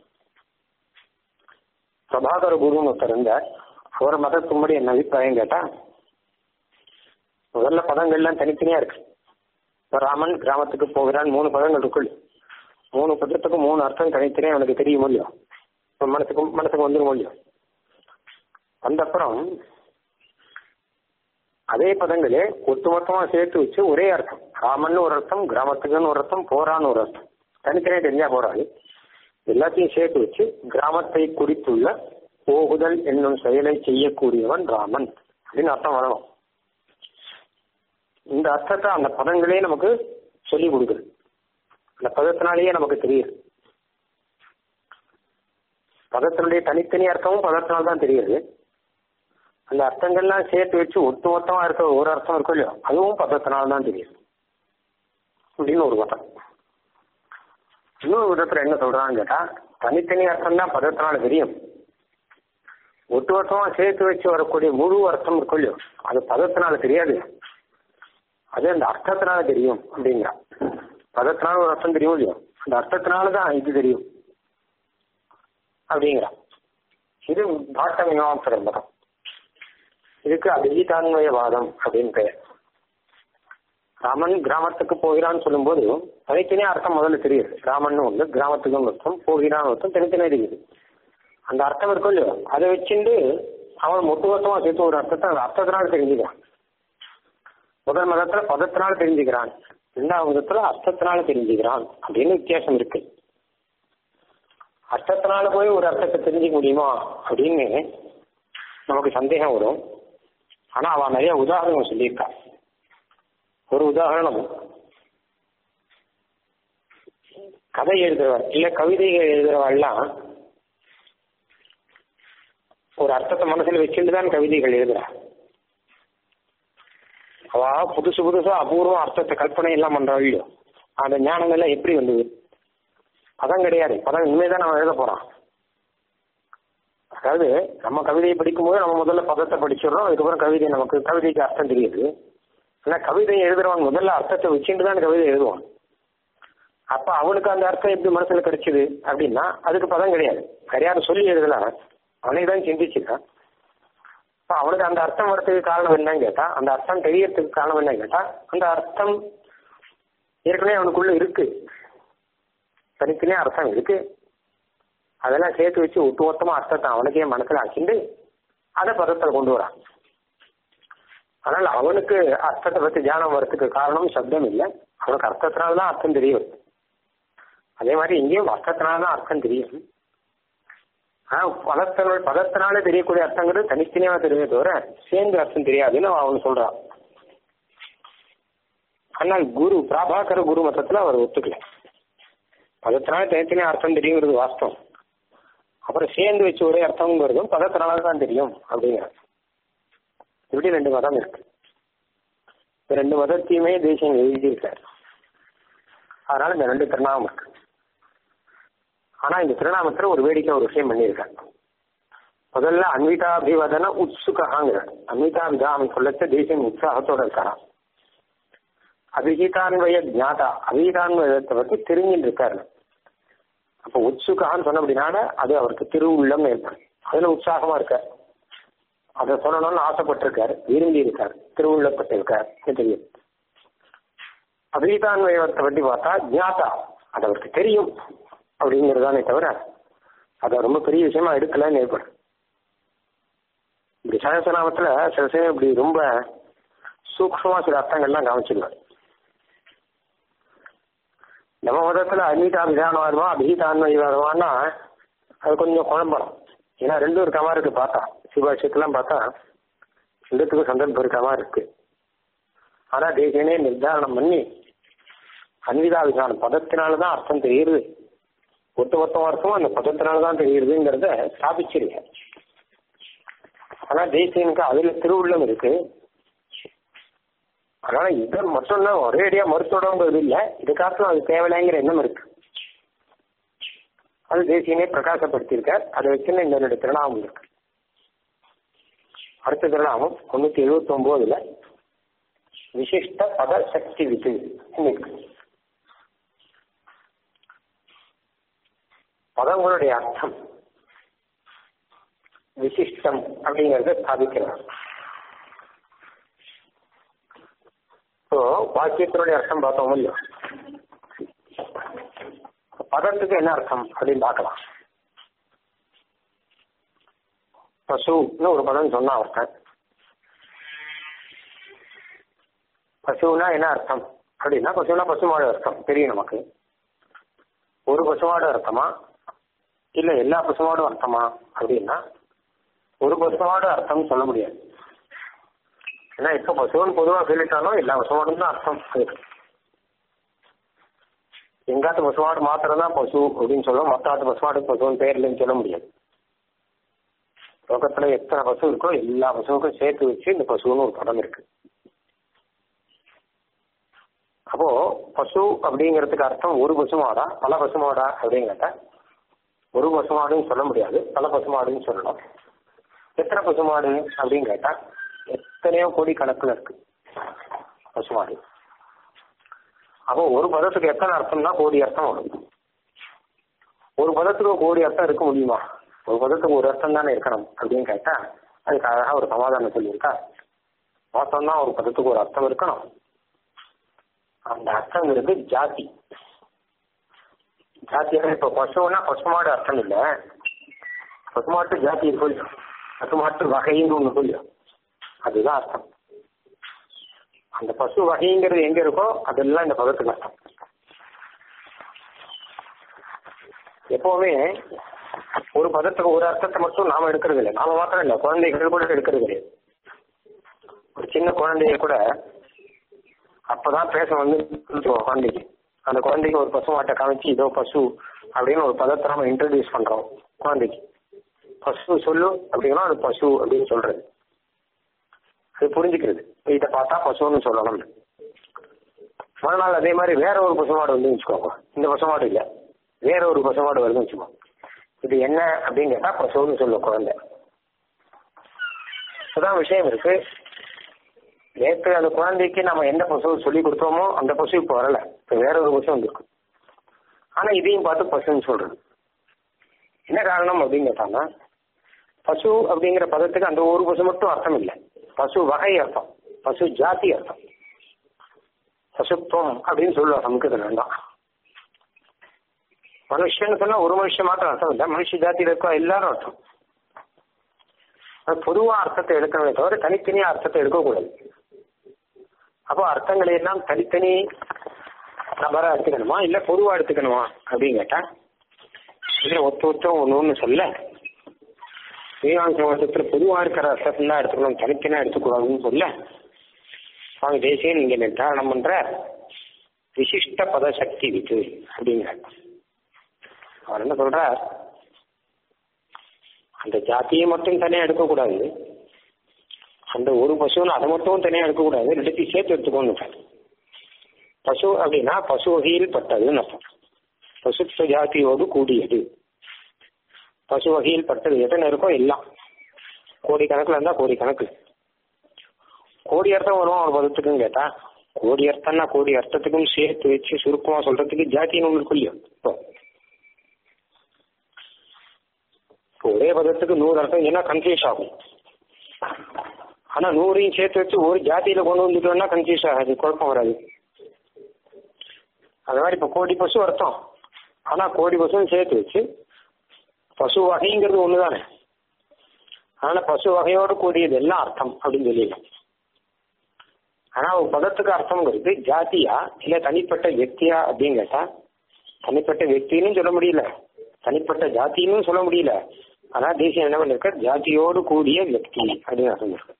பிரபாகர குருன்னு ஒருத்தர் இருந்தார் அவர் மதத்தும்படி என்ன அபிப்பிராயம் கேட்டா முதல்ல பதங்கள்லாம் தனித்தனியா இருக்கு இப்ப ராமன் கிராமத்துக்கு போகிறான் மூணு பதங்கள் இருக்குள் மூணு பதத்துக்கும் மூணு அர்த்தம் தனித்தனியா அவனுக்கு தெரியும் இல்லையோ இப்ப மனசுக்கு மனசுக்கு வந்துடும் இல்லையோ வந்த அப்புறம் அதே பதங்களே ஒட்டுமொத்தமா சேர்த்து வச்சு ஒரே அர்த்தம் ராமன் ஒரு அர்த்தம் கிராமத்துக்குன்னு ஒரு அர்த்தம் போறான்னு ஒரு அர்த்தம் தனித்தனியா தெரிஞ்சா போறாது எல்லாத்தையும் சேர்த்து வச்சு கிராமத்தை குறித்துள்ள போகுதல் என்னும் செயலை செய்யக்கூடியவன் ராமன் அப்படின்னு அர்த்தம் வரணும் இந்த அர்த்தத்தை அந்த பதங்களே நமக்கு சொல்லி கொடுக்குது அந்த பதத்தினாலேயே நமக்கு தெரியுது பதத்தினுடைய தனித்தனி அர்த்தமும் பதத்தினால தான் தெரியுது அந்த அர்த்தங்கள்லாம் சேர்த்து வச்சு ஒட்டுமொத்தமா இருக்க ஒரு அர்த்தம் இருக்கும் இல்லையோ அதுவும் பதத்தினால தான் தெரியுது அப்படின்னு ஒரு மதம் இன்னொரு விதத்துல என்ன சொல்றான்னு கேட்டா தனித்தனி அர்த்தம் தான் பதத்தினால தெரியும் ஒட்டுமொத்தமா சேர்த்து வச்சு வரக்கூடிய முழு அர்த்தம் இருக்கும் இல்லையோ அது பதத்தினால தெரியாது அது அந்த அர்த்தத்தினால தெரியும் அப்படிங்கிறா பதத்தினால ஒரு அர்த்தம் தெரியும் இல்லையோ அந்த அர்த்தத்தினால தான் இது தெரியும் அப்படிங்கிறா இது பாட்ட மீமாசர மதம் இதுக்கு அபிஜிதான்மயவாதம் அப்படின்னு பெயர் ராமன் கிராமத்துக்கு போகிறான்னு சொல்லும்போது தனித்தனியா அர்த்தம் முதல்ல தெரியுது ராமன் ஒன்று கிராமத்துக்கு அர்த்தம் போகிறான்னு அர்த்தம் தனித்தனியா தெரியுது அந்த அர்த்தம் இருக்கும் இல்லையோ அதை வச்சுட்டு அவன் ஒட்டுமொத்தமா சேர்த்து ஒரு அர்த்தத்தை அந்த அர்த்தத்தினால தெரிஞ்சுக்கிறான் முதல் மதத்துல பதத்தினால தெரிஞ்சுக்கிறான் ரெண்டாவது மதத்துல அர்த்தத்தினால தெரிஞ்சுக்கிறான் அப்படின்னு வித்தியாசம் இருக்கு அர்த்தத்தினால போய் ஒரு அர்த்தத்தை தெரிஞ்சுக்க முடியுமா அப்படின்னு நமக்கு சந்தேகம் வரும் ஆனா அவன் நிறைய உதாரணம் சொல்லியிருக்கா ஒரு உதாரணம் கதை எழுதுறவன் இல்ல கவிதைகள் எழுதுறவெல்லாம் ஒரு அர்த்தத்தை மனசுல வச்சுட்டு தான் கவிதைகள் எழுதுறா அவ புதுசு புதுசா அபூர்வம் அர்த்தத்தை கற்பனை எல்லாம் பண்றா இல்லையோ அந்த ஞானம் எல்லாம் எப்படி வந்தது பதம் கிடையாது பதம் இனிமேதான் நம்ம எழுத போறோம் அதாவது நம்ம கவிதையை படிக்கும்போது நம்ம முதல்ல பதத்தை படிச்சிடுறோம் அதுக்கப்புறம் கவிதை நமக்கு கவிதைக்கு அர்த்தம் தெரியுது ஆனா கவிதையை எழுதுறவன் முதல்ல அர்த்தத்தை வச்சுட்டு தான் கவிதை எழுதுவான் அப்ப அவனுக்கு அந்த அர்த்தம் எப்படி மனசுல கிடைச்சது அப்படின்னா அதுக்கு பதம் கிடையாது கிடையாது சொல்லி எழுதலாம் அவனே தான் சிந்திச்சுக்கான் அப்ப அவனுக்கு அந்த அர்த்தம் வரதுக்கு காரணம் என்னன்னு கேட்டா அந்த அர்த்தம் தெரியறதுக்கு காரணம் என்னன்னு கேட்டா அந்த அர்த்தம் ஏற்கனவே அவனுக்குள்ள இருக்கு தனித்தனியா அர்த்தம் இருக்கு அதெல்லாம் சேர்த்து வச்சு ஒட்டுமொத்தமா அர்த்தத்தை அவனுக்கே மனசுல ஆக்கிண்டு அதை பதத்தில் கொண்டு வரான் ஆனால் அவனுக்கு அர்த்தத்தை பத்தி தியானம் வர்றதுக்கு காரணம் சப்தம் இல்லை அவனுக்கு அர்த்தத்தினால்தான் அர்த்தம் தெரியும் அதே மாதிரி இங்கேயும் அர்த்தத்தினால்தான் அர்த்தம் தெரியும் ஆனா பதத்தினால் பதத்தினால தெரியக்கூடிய அர்த்தங்கிறது தனித்தனியாக தெரியுமே தவிர சேர்ந்து அர்த்தம் தெரியாதுன்னு அவன் சொல்றான் ஆனால் குரு பிராபாகர குரு மதத்துல அவர் ஒத்துக்கல பதத்தினால தனித்தனியா அர்த்தம் தெரியுங்கிறது வாஸ்தவம் அப்புறம் சேர்ந்து வச்சு ஒரே அர்த்தம்ங்கிறதும் பதத்தினால தான் தெரியும் அப்படிங்கிறார் இப்படி ரெண்டு மதம் இருக்கு இந்த ரெண்டு மதத்தையுமே தேசியம் எழுதியிருக்காரு அதனால இந்த ரெண்டு திருநாமம் இருக்கு ஆனா இந்த திருநாமத்துல ஒரு வேடிக்கை ஒரு விஷயம் பண்ணியிருக்காங்க முதல்ல அன்விதாபிவதன உத்சுகாங்கிறார் அன்விதாபிதாம் சொல்லச்ச தேசியம் உற்சாகத்தோட இருக்காராம் அபிஹிதான்வய ஜாதா அபிஹிதான்வயத்தை பத்தி தெரிஞ்சுட்டு இருக்காரு அப்ப உத்சுகான்னு சொன்ன அப்படின்னால அது அவருக்கு திருவுள்ளம் ஏற்படும் அதுல உற்சாகமா இருக்கார் அதை சொல்லணும்னு ஆசைப்பட்டிருக்காரு விரும்பி இருக்கார் திருவுள்ளப்பட்டிருக்கார் தெரியும் அபிஹிதான்வயத்தை பத்தி பார்த்தா ஜாதா அது அவருக்கு தெரியும் அப்படிங்கிறதானே தவிர அதை ரொம்ப பெரிய விஷயமா எடுக்கலன்னு ஏற்படும் இப்படி சகசநாமத்துல சில சமயம் இப்படி ரொம்ப சூக்ஷமா சில அர்த்தங்கள்லாம் காமிச்சிருவார் நம்ம மதத்துல அன்வீதாபிதானம் வருமா அபிஹிதான்மை வருமானா அது கொஞ்சம் குழம்பலாம் ஏன்னா ரெண்டும் இருக்க மாதிரி இருக்கு பார்த்தா சிவாட்சியத்தெல்லாம் பார்த்தா ரெண்டுத்துக்கும் சந்தர்ப்பம் இருக்க மாதிரி இருக்கு ஆனா தேசியனே நிர்தாரணம் பண்ணி அன்விதாபிதானம் பதத்தினாலதான் அர்த்தம் தெரியுது ஒட்டுமொத்தமா இருக்கும் அந்த பதத்தினாலதான் தெரியுதுங்கிறத ஸ்தாபிச்சிருக்க ஆனா தேசியனுக்கு அதுல திருவுள்ளம் இருக்கு அதனால இதை மட்டும் தான் ஒரேடியா மருத்துவங்கிறது இல்ல இதுக்காகவும் அது தேவையில்லைங்கிற எண்ணம் இருக்கு அது தேசியனே பிரகாசப்படுத்தியிருக்கார் அதை வச்சுன்னு இந்த ரெண்டு திருநாமம் இருக்கு அடுத்த திருநாமம் முன்னூத்தி எழுபத்தி ஒன்பதுல விசிஷ்ட பத சக்தி விது இருக்கு பதங்களுடைய அர்த்தம் விசிஷ்டம் அப்படிங்கறத ஸ்தாபிக்கிறார் இப்போ வாக்கியத்தினுடைய அர்த்தம் பார்த்தோம் இல்லையோ பதத்துக்கு என்ன அர்த்தம் அப்படின்னு பார்க்கலாம் பசுன்னு ஒரு பதம் சொன்னா ஒருத்தன் பசுனா என்ன அர்த்தம் அப்படின்னா பசுனா பசுமாடு அர்த்தம் தெரியும் நமக்கு ஒரு பசுமாடு அர்த்தமா இல்ல எல்லா பசுமாடும் அர்த்தமா அப்படின்னா ஒரு பசுமாடு அர்த்தம் சொல்ல முடியாது ஏன்னா இப்ப பசுன்னு பொதுவா சொல்லிட்டாலும் எல்லா பசுமாடும் தான் அர்த்தம் இருக்கு எங்காத்து பசுமாடு மாத்திரம் தான் பசு அப்படின்னு சொல்லுவோம் மொத்தாத்து பசுமாடு பசுன்னு பேர் இல்லைன்னு சொல்ல முடியாது லோகத்துல எத்தனை பசு இருக்கோ எல்லா பசுவுக்கும் சேர்த்து வச்சு இந்த பசுன்னு ஒரு படம் இருக்கு அப்போ பசு அப்படிங்கிறதுக்கு அர்த்தம் ஒரு பசுமாடா பல பசுமாடா அப்படிங்கிறத ஒரு பசுமாடுன்னு சொல்ல முடியாது பல பசுமாடுன்னு சொல்லலாம் எத்தனை பசுமாடு அப்படின்னு கேட்டா எத்தனையோ கோடி கணக்குல இருக்கு பசுமாடு அப்போ ஒரு பதத்துக்கு எத்தனை அர்த்தம்னா கோடி அர்த்தம் வரும் ஒரு பதத்துக்கு கோடி அர்த்தம் இருக்க முடியுமா ஒரு பதத்துக்கு ஒரு அர்த்தம் தானே இருக்கணும் அப்படின்னு கேட்டா அதுக்கு அழகா ஒரு சமாதானம் சொல்லியிருக்கா மொத்தம் தான் ஒரு பதத்துக்கு ஒரு அர்த்தம் இருக்கணும் அந்த அர்த்தங்கிறது ஜாதி ஜாத்தியாக இப்ப பசுன்னா பசுமாடு அர்த்தம் இல்ல பசுமாட்டு ஜாதி இருக்கும் இல்லையோ பசுமாட்டு வகைன்னு ஒண்ணு இருக்கும் இல்லையோ அதுதான் அர்த்தம் அந்த பசு வகைங்கிறது எங்க இருக்கோ அதெல்லாம் இந்த பதத்துக்கு அர்த்தம் எப்பவுமே ஒரு பதத்துக்கு ஒரு அர்த்தத்தை மட்டும் நாம எடுக்கிறது இல்லை நாம மாத்திரம் இல்ல குழந்தைகள் கூட எடுக்கிறது கிடையாது ஒரு சின்ன குழந்தைய கூட அப்பதான் பேச வந்து குழந்தைக்கு அந்த குழந்தைக்கு ஒரு பசு மாட்டை காமிச்சு இதோ பசு அப்படின்னு ஒரு பதத்தை நம்ம இன்ட்ரடியூஸ் பண்றோம் குழந்தைக்கு பசு சொல்லு அப்படின்னா அது பசு அப்படின்னு சொல்றது அது புரிஞ்சுக்கிறது இதை பார்த்தா பசுன்னு சொல்லணும் மறுநாள் அதே மாதிரி வேற ஒரு பசுமாடு வந்து வச்சுக்கோங்க இந்த பசுமாடு இல்ல வேற ஒரு பசுமாடு வருதுன்னு வச்சுக்கோங்க இது என்ன அப்படின்னு கேட்டா பசுன்னு சொல்லும் குழந்தை அதான் விஷயம் இருக்கு நேற்று அந்த குழந்தைக்கு நம்ம எந்த பசு சொல்லி கொடுத்தோமோ அந்த பசு இப்போ வரல இப்போ வேற ஒரு பசு வந்திருக்கு ஆனா இதையும் பார்த்து பசுன்னு சொல்றது என்ன காரணம் அப்படின்னு கேட்டாங்கன்னா பசு அப்படிங்கிற பதத்துக்கு அந்த ஒரு பசு மட்டும் அர்த்தம் இல்லை பசு வகை அர்த்தம் பசு ஜாதி அர்த்தம் பசுத்துவம் அப்படின்னு சொல்லுவாங்க நமக்கு இது வேண்டாம் மனுஷன் சொன்னா ஒரு மனுஷன் மாத்திரம் அர்த்தம் இல்லை மனுஷ ஜாதியில இருக்கோ எல்லாரும் அர்த்தம் பொதுவா அர்த்தத்தை எடுக்கணுமே தவிர தனித்தனியா அர்த்தத்தை எடுக்கக்கூடாது அப்போ அர்த்தங்களை எல்லாம் தனித்தனி நபரா எடுத்துக்கணுமா இல்ல பொதுவா எடுத்துக்கணுமா அப்படின்னு கேட்டா இல்ல ஒத்த ஒத்தம் ஒண்ணு ஒண்ணு சொல்ல மீனாட்சி வருஷத்துல பொதுவா இருக்கிற அர்த்தத்தை தான் எடுத்துக்கணும் தனித்தனியா எடுத்துக்கூடாதுன்னு சொல்ல சுவாமி தேசியம் நீங்க நிர்தாரணம் பண்ற விசிஷ்ட பத சக்தி இது அப்படிங்கிற அவர் என்ன சொல்றார் அந்த ஜாத்தியை மட்டும் தனியா எடுக்கக்கூடாது அந்த ஒரு பசுன்னு அதை மட்டும் தனியா எடுக்கக்கூடாது ரெண்டுத்தையும் சேர்த்து எடுத்துக்கோன்னு பசு அப்படின்னா பசு வகையில் பட்டதுன்னு அர்த்தம் பசுத்த ஜாதியோடு கூடியது பசு வகையில் பட்டது எத்தனை இருக்கோ எல்லாம் கோடி கணக்குல இருந்தா கோடி கணக்கு கோடி அர்த்தம் வரும் ஒரு பதத்துக்குன்னு கேட்டா கோடி அர்த்தம்னா கோடி அர்த்தத்துக்கும் சேர்த்து வச்சு சுருக்கமா சொல்றதுக்கு ஜாத்தின்னு ஒன்று இருக்கும் இல்லையோ இப்போ ஒரே பதத்துக்கு நூறு அர்த்தம் ஏன்னா கன்ஃபியூஸ் ஆகும் ஆனா நூறையும் சேர்த்து வச்சு ஒரு ஜாதியில கொண்டு வந்துட்டோம்னா கன்ஃபியூஸ் ஆகாது குழப்பம் வராது அது மாதிரி இப்ப கோடி பசு அர்த்தம் ஆனா கோடி பசுன்னு சேர்த்து வச்சு பசு வகைங்கிறது ஒண்ணுதானே அதனால பசு வகையோடு கூடியது எல்லாம் அர்த்தம் அப்படின்னு சொல்லிடலாம் ஆனா ஒரு பதத்துக்கு அர்த்தம்ங்கிறது ஜாதியா இல்ல தனிப்பட்ட வியக்தியா அப்படின்னு கேட்டா தனிப்பட்ட வியக்தின்னு சொல்ல முடியல தனிப்பட்ட ஜாத்தின்னு சொல்ல முடியல ஆனா தேசியம் என்ன பண்ணிருக்க ஜாதியோடு கூடிய வியக்தி அப்படின்னு அர்த்தம் இருக்கு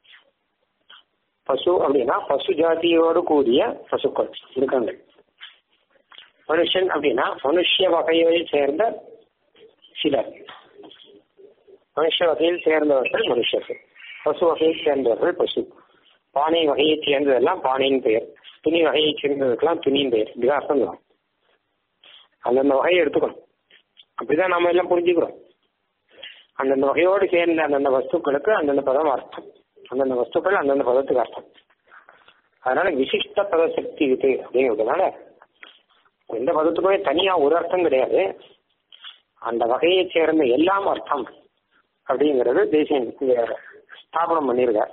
பசு அப்படின்னா பசு ஜாதியோடு கூடிய பசுக்கள் இருக்காங்க மனுஷன் அப்படின்னா மனுஷ வகையை சேர்ந்த சிலர் மனுஷ வகையில் சேர்ந்தவர்கள் மனுஷர்கள் பசு வகையை சேர்ந்தவர்கள் பசு பானை வகையை சேர்ந்ததெல்லாம் பானையின் பெயர் துணி வகையை சேர்ந்ததுக்கெல்லாம் துணியின் பெயர் இதுதான் அர்த்தம் தான் அந்தந்த வகையை எடுத்துக்கணும் அப்படிதான் நாம எல்லாம் புரிஞ்சுக்கிறோம் அந்தந்த வகையோடு சேர்ந்த அந்தந்த வஸ்துக்களுக்கு அந்தந்த பதம் அர்த்தம் அந்தந்த வஸ்துக்கள் அந்தந்த பதத்துக்கு அர்த்தம் அதனால விசிஷ்ட பத சக்தி இது அப்படிங்கிறதுனால எந்த பதத்துக்குமே தனியா ஒரு அர்த்தம் கிடையாது அந்த வகையை சேர்ந்த எல்லாம் அர்த்தம் அப்படிங்கிறது தேசியன் இங்க ஸ்தாபனம் பண்ணியிருக்கார்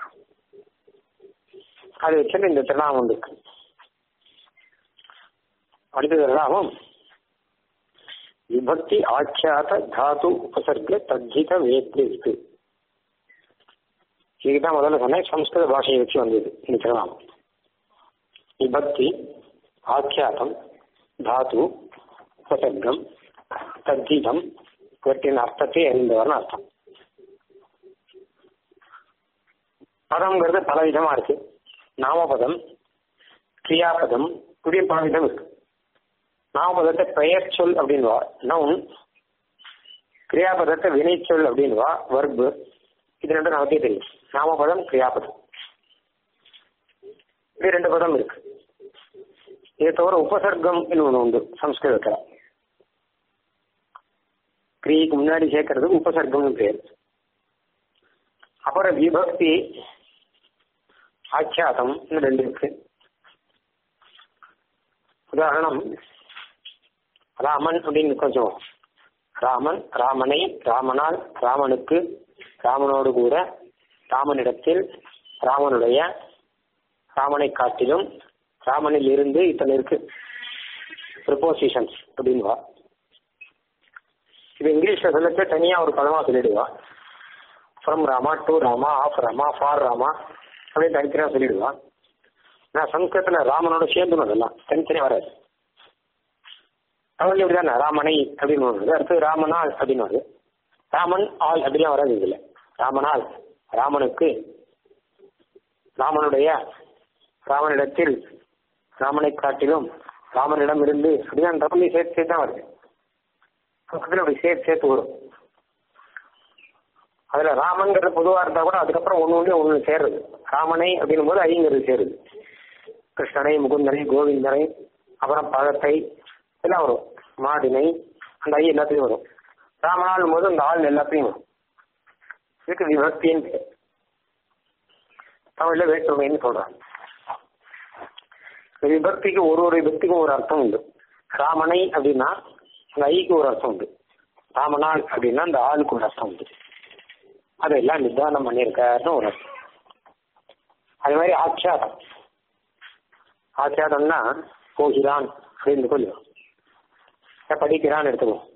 அது வச்சுட்டு இந்த திருநாமம் இருக்கு அடுத்த திருநாமம் விபக்தி ஆட்சியாத தாது உபசர்க தத்தித வேத்ரி இருக்கு இதுதான் முதல்ல சொன்னேன் சம்ஸ்கிருத பாஷையை வச்சு வந்தது இந்த திருநாமம் விபக்தி ஆக்கியாதம் தாது உபசர்க்கம் தத்திதம் இவற்றின் அர்த்தத்தை அறிந்தவர்னு அர்த்தம் பதம்ங்கிறது பல விதமா இருக்கு நாமபதம் கிரியாபதம் இப்படி பல விதம் இருக்கு நாமபதத்தை பெயர் சொல் அப்படின்வா நவுன் கிரியாபதத்தை வினைச்சொல் அப்படின்வா வர்பு இது ரெண்டும் நமக்கே தெரியும் நாமபதம் கிரியாபதம் இது ரெண்டு பதம் இருக்கு இதை தவிர உபசர்க்கம் ஒன்று உண்டு சம்ஸ்கிருதத்தில் கிரியைக்கு முன்னாடி சேர்க்கறது உபசர்க்கம்னு பேர் அப்புறம் விபக்தி ஆக்கியாதம் ரெண்டு இருக்கு உதாரணம் ராமன் அப்படின்னு கொஞ்சம் ராமன் ராமனை ராமனால் ராமனுக்கு ராமனோடு கூட ராமனிடத்தில் ராமனுடைய ராமனை காட்டிலும் ராமனில் இருந்து இத்தனை இருக்கு ப்ரிப்போசிஷன்ஸ் அப்படின்வா இது இங்கிலீஷ்ல சொல்லச்சு தனியா ஒரு பதமா சொல்லிடுவா from Rama to Rama of Rama for Rama அப்படின்னு தனித்தனியா சொல்லிடுவா நான் சம்ஸ்கிருத்துல ராமனோட சேர்ந்து அதெல்லாம் தனித்தனியா வராது தமிழ் இப்படிதானே ராமனை அப்படின்னு வருது அடுத்து ராமனால் அப்படின்னு வருது ராமன் ஆள் அப்படிலாம் வராது இதுல ராமனால் ராமனுக்கு ராமனுடைய ராமனிடத்தில் ராமனை காட்டிலும் ராமனிடம் இருந்து அப்படிதான் தமிழ் சேர்த்து சேர்த்து தான் வருது பக்கத்துல அப்படி சேர்த்து சேர்த்து வரும் அதுல ராமன்கிறது பொதுவா இருந்தா கூட அதுக்கப்புறம் ஒண்ணு ஒண்ணு ஒண்ணு சேருது ராமனை அப்படின்னும் போது ஐங்கிறது சேருது கிருஷ்ணனை முகுந்தனை கோவிந்தனை அப்புறம் பழத்தை எல்லாம் வரும் மாடினை அந்த ஐ எல்லாத்தையும் வரும் ராமனால் போது அந்த ஆள் எல்லாத்தையும் வரும் இதுக்கு விபக்தின்னு பேர் தமிழ்ல வேற்றுமைன்னு சொல்றாங்க விபக்திக்கு ஒரு ஒரு விபக்திக்கும் ஒரு அர்த்தம் உண்டு ராமனை அப்படின்னா அந்த ஐக்கு ஒரு அர்த்தம் உண்டு ராமனால் அப்படின்னா அந்த ஆளுக்கு ஒரு அர்த்தம் உண்டு அதெல்லாம் நிதானம் பண்ணியிருக்காருன்னு ஒரு அர்த்தம் அது மாதிரி ஆட்சியாதம் ஆட்சியாதம்னா போகிறான் அப்படின்னு சொல்லுவோம் படிக்கிறான் எடுத்துக்குவோம்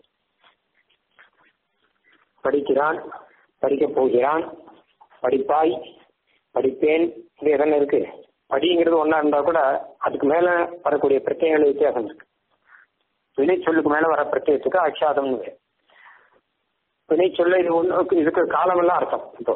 படிக்கிறான் படிக்க போகிறான் படிப்பாய் படிப்பேன் இது எதனா இருக்கு படிங்கிறது ஒன்னா இருந்தா கூட அதுக்கு மேல வரக்கூடிய பிரத்யேகங்கள் வித்தியாசம் இருக்கு வினை சொல்லுக்கு மேல வர பிரத்யேகத்துக்கு ஆட்சியாதம்னு பேர் வினை சொல்ல இது ஒண்ணு இதுக்கு காலமெல்லாம் அர்த்தம் இப்போ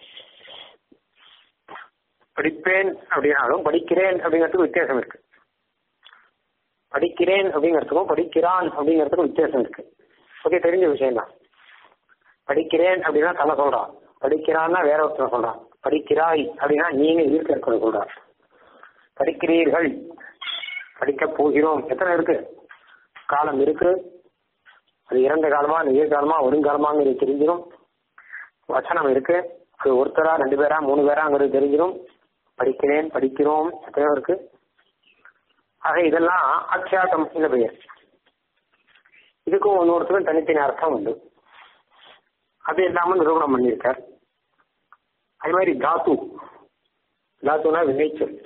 படிப்பேன் அப்படின்னாலும் படிக்கிறேன் அப்படிங்கிறதுக்கு வித்தியாசம் இருக்கு படிக்கிறேன் அப்படிங்கிறதுக்கும் படிக்கிறான் அப்படிங்கிறதுக்கும் வித்தியாசம் இருக்கு ஓகே தெரிஞ்ச விஷயம் தான் படிக்கிறேன் அப்படின்னா தலை சொல்றான் படிக்கிறான்னா வேற ஒருத்தர் சொல்றான் படிக்கிறாய் அப்படின்னா நீங்க இருக்கிற சொல்றான் படிக்கிறீர்கள் படிக்க போகிறோம் எத்தனை இருக்கு காலம் இருக்கு அது இறந்த காலமா நிகழ்காலமா வருங்காலமாங்கிறது தெரிஞ்சிடும் வசனம் இருக்கு அது ஒருத்தரா ரெண்டு பேரா மூணு பேராங்கிறது தெரிஞ்சிடும் படிக்கிறேன் படிக்கிறோம் எத்தனையோ இருக்கு ஆக இதெல்லாம் அத்தியாசம் இந்த பெயர் இதுக்கும் ஒன்னொருத்தரும் தனித்தனி அர்த்தம் உண்டு அது இல்லாம நிரூபணம் பண்ணியிருக்கார் அது மாதிரி தாத்து தாத்துனா வினைச்சொல்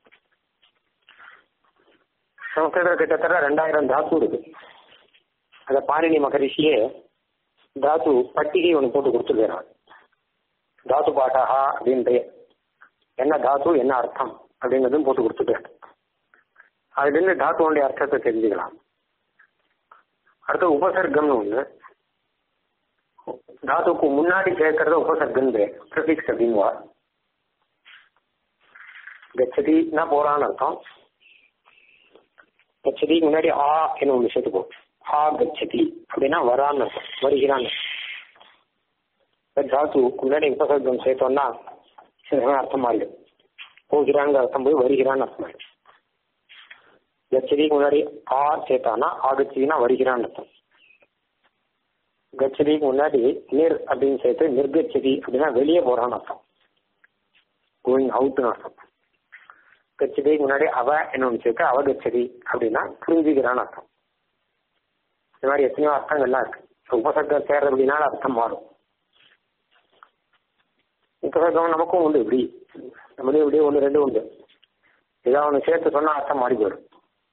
சமஸ்கிருதம் கிட்டத்தட்ட ரெண்டாயிரம் தாத்து இருக்கு அந்த பாணினி மகரிஷியே தாத்து பட்டிகை ஒன்று போட்டு கொடுத்துருக்கிறார் தாத்து பாட்டாகா அப்படின்னு பெயர் என்ன தாத்து என்ன அர்த்தம் அப்படிங்கிறதும் போட்டு கொடுத்துட்டார் அதுல இருந்து தாத்துவனுடைய அர்த்தத்தை தெரிஞ்சுக்கலாம் அடுத்து உபசர்க்கம்னு ஒண்ணு தாத்துக்கு முன்னாடி சேர்க்கறத உபசர்க்கம் பேர் ப்ரிஃபிக்ஸ் அப்படின்வா கச்சதினா போறான்னு அர்த்தம் கச்சதி முன்னாடி ஆ என்ன ஒண்ணு சேர்த்துப்போம் ஆ கச்சதி அப்படின்னா வரான்னு அர்த்தம் வருகிறான்னு தாத்துக்கு முன்னாடி உபசர்க்கம் சேர்த்தோம்னா சில அர்த்தம் மாறிடும் போகிறாங்க அர்த்தம் போய் வருகிறான்னு அர்த்தம் ஆயிடும் கச்சதிக்கு முன்னாடி ஆ சேர்த்தானா ஆகச்சதினா வருகிறான்னு அர்த்தம் கச்சதிக்கு முன்னாடி நிர் அப்படின்னு சேர்த்து நிர்கச்சதி அப்படின்னா வெளியே போறான்னு அர்த்தம் கோயிங் அவுட்னு அர்த்தம் கச்சதிக்கு முன்னாடி அவ என்ன ஒன்று சேர்த்து அவகச்சதி அப்படின்னா புரிஞ்சுக்கிறான்னு அர்த்தம் இந்த மாதிரி எத்தனையோ அர்த்தங்கள்லாம் இருக்கு உபசர்க்கம் சேர்றது அப்படின்னா அர்த்தம் மாறும் உபசர்க்கம் நமக்கும் உண்டு இப்படி நம்மளே இப்படியே ஒன்று ரெண்டு உண்டு ஏதாவது ஒன்று சேர்த்து சொன்னா அர்த்தம் மாறி போயிடும்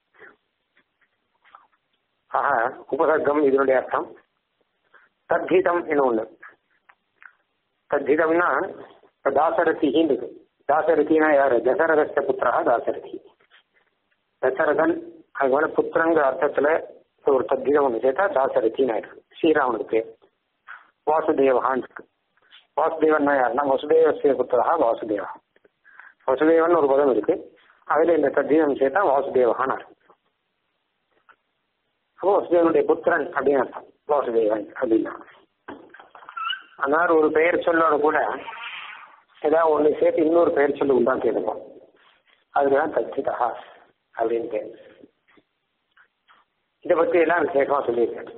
ஆக உபசர்க்கம் இதனுடைய அர்த்தம் தத்ஹிதம் என்ன ஒண்ணு தத்ஹிதம்னா இப்ப தாசரதின்னு இருக்கு தாசரதினா யாரு தசரதஸ்த புத்திரா தாசரதி தசரதன் அது மேல புத்திரங்கிற அர்த்தத்துல ஒரு தத்ஹிதம் ஒண்ணு சேர்த்தா தாசரதின்னு ஆயிருக்கு ஸ்ரீராமனுக்கு பேர் வாசுதேவகான் இருக்கு வாசுதேவன் யாருன்னா வசுதேவசிய புத்திரா வாசுதேவா வசுதேவன் ஒரு பதம் இருக்கு அதுல இந்த தத்ஹிதம் சேர்த்தா வாசுதேவகான் இருக்கு அப்போ வசுதேவனுடைய புத்திரன் அப்படின்னு அர்த்தம் வாசுதேவன் அப்படின்னா அதனால ஒரு பெயர் சொல்லோட கூட ஏதாவது ஒன்று சேர்த்து இன்னொரு பெயர் சொல்லி உண்டான் கேட்போம் அதுதான் தச்சிதா அப்படின்னு பேர் இதை பத்தி எல்லாம் விசேஷமா சொல்லியிருக்கேன்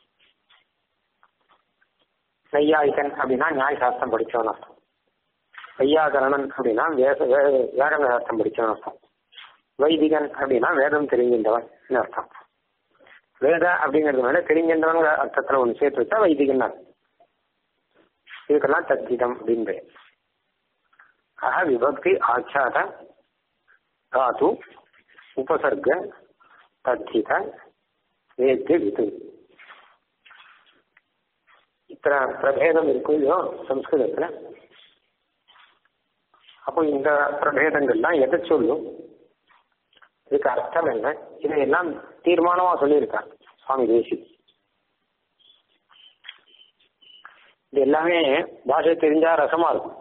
நையாயிகன் அப்படின்னா நியாய சாஸ்திரம் படிச்சவன் அர்த்தம் வையாகரணன் அப்படின்னா வேத வேத சாஸ்திரம் படிச்சவன் அர்த்தம் வைதிகன் அப்படின்னா வேதம் தெரிஞ்சின்றவன் அர்த்தம் வேத அப்படிங்கிறது மேல தெரிஞ்சின்றவங்க அர்த்தத்துல ஒன்று சேர்த்து வச்சா வைதிகன் இதுக்கெல்லாம் தத்கிதம் அப்படின்னு பேர் ஆக விபக்தி ஆச்சாத தாத்து உபசர்க தத்கித வேத்திய விது இத்தனை பிரபேதம் இருக்கும் இல்லையோ சம்ஸ்கிருதத்துல அப்போ இந்த பிரபேதங்கள்லாம் எதை சொல்லும் இதுக்கு அர்த்தம் என்ன இதையெல்லாம் தீர்மானமா சொல்லியிருக்காங்க சுவாமி தேசி இது எல்லாமே பாஷை தெரிஞ்சா ரசமா இருக்கும்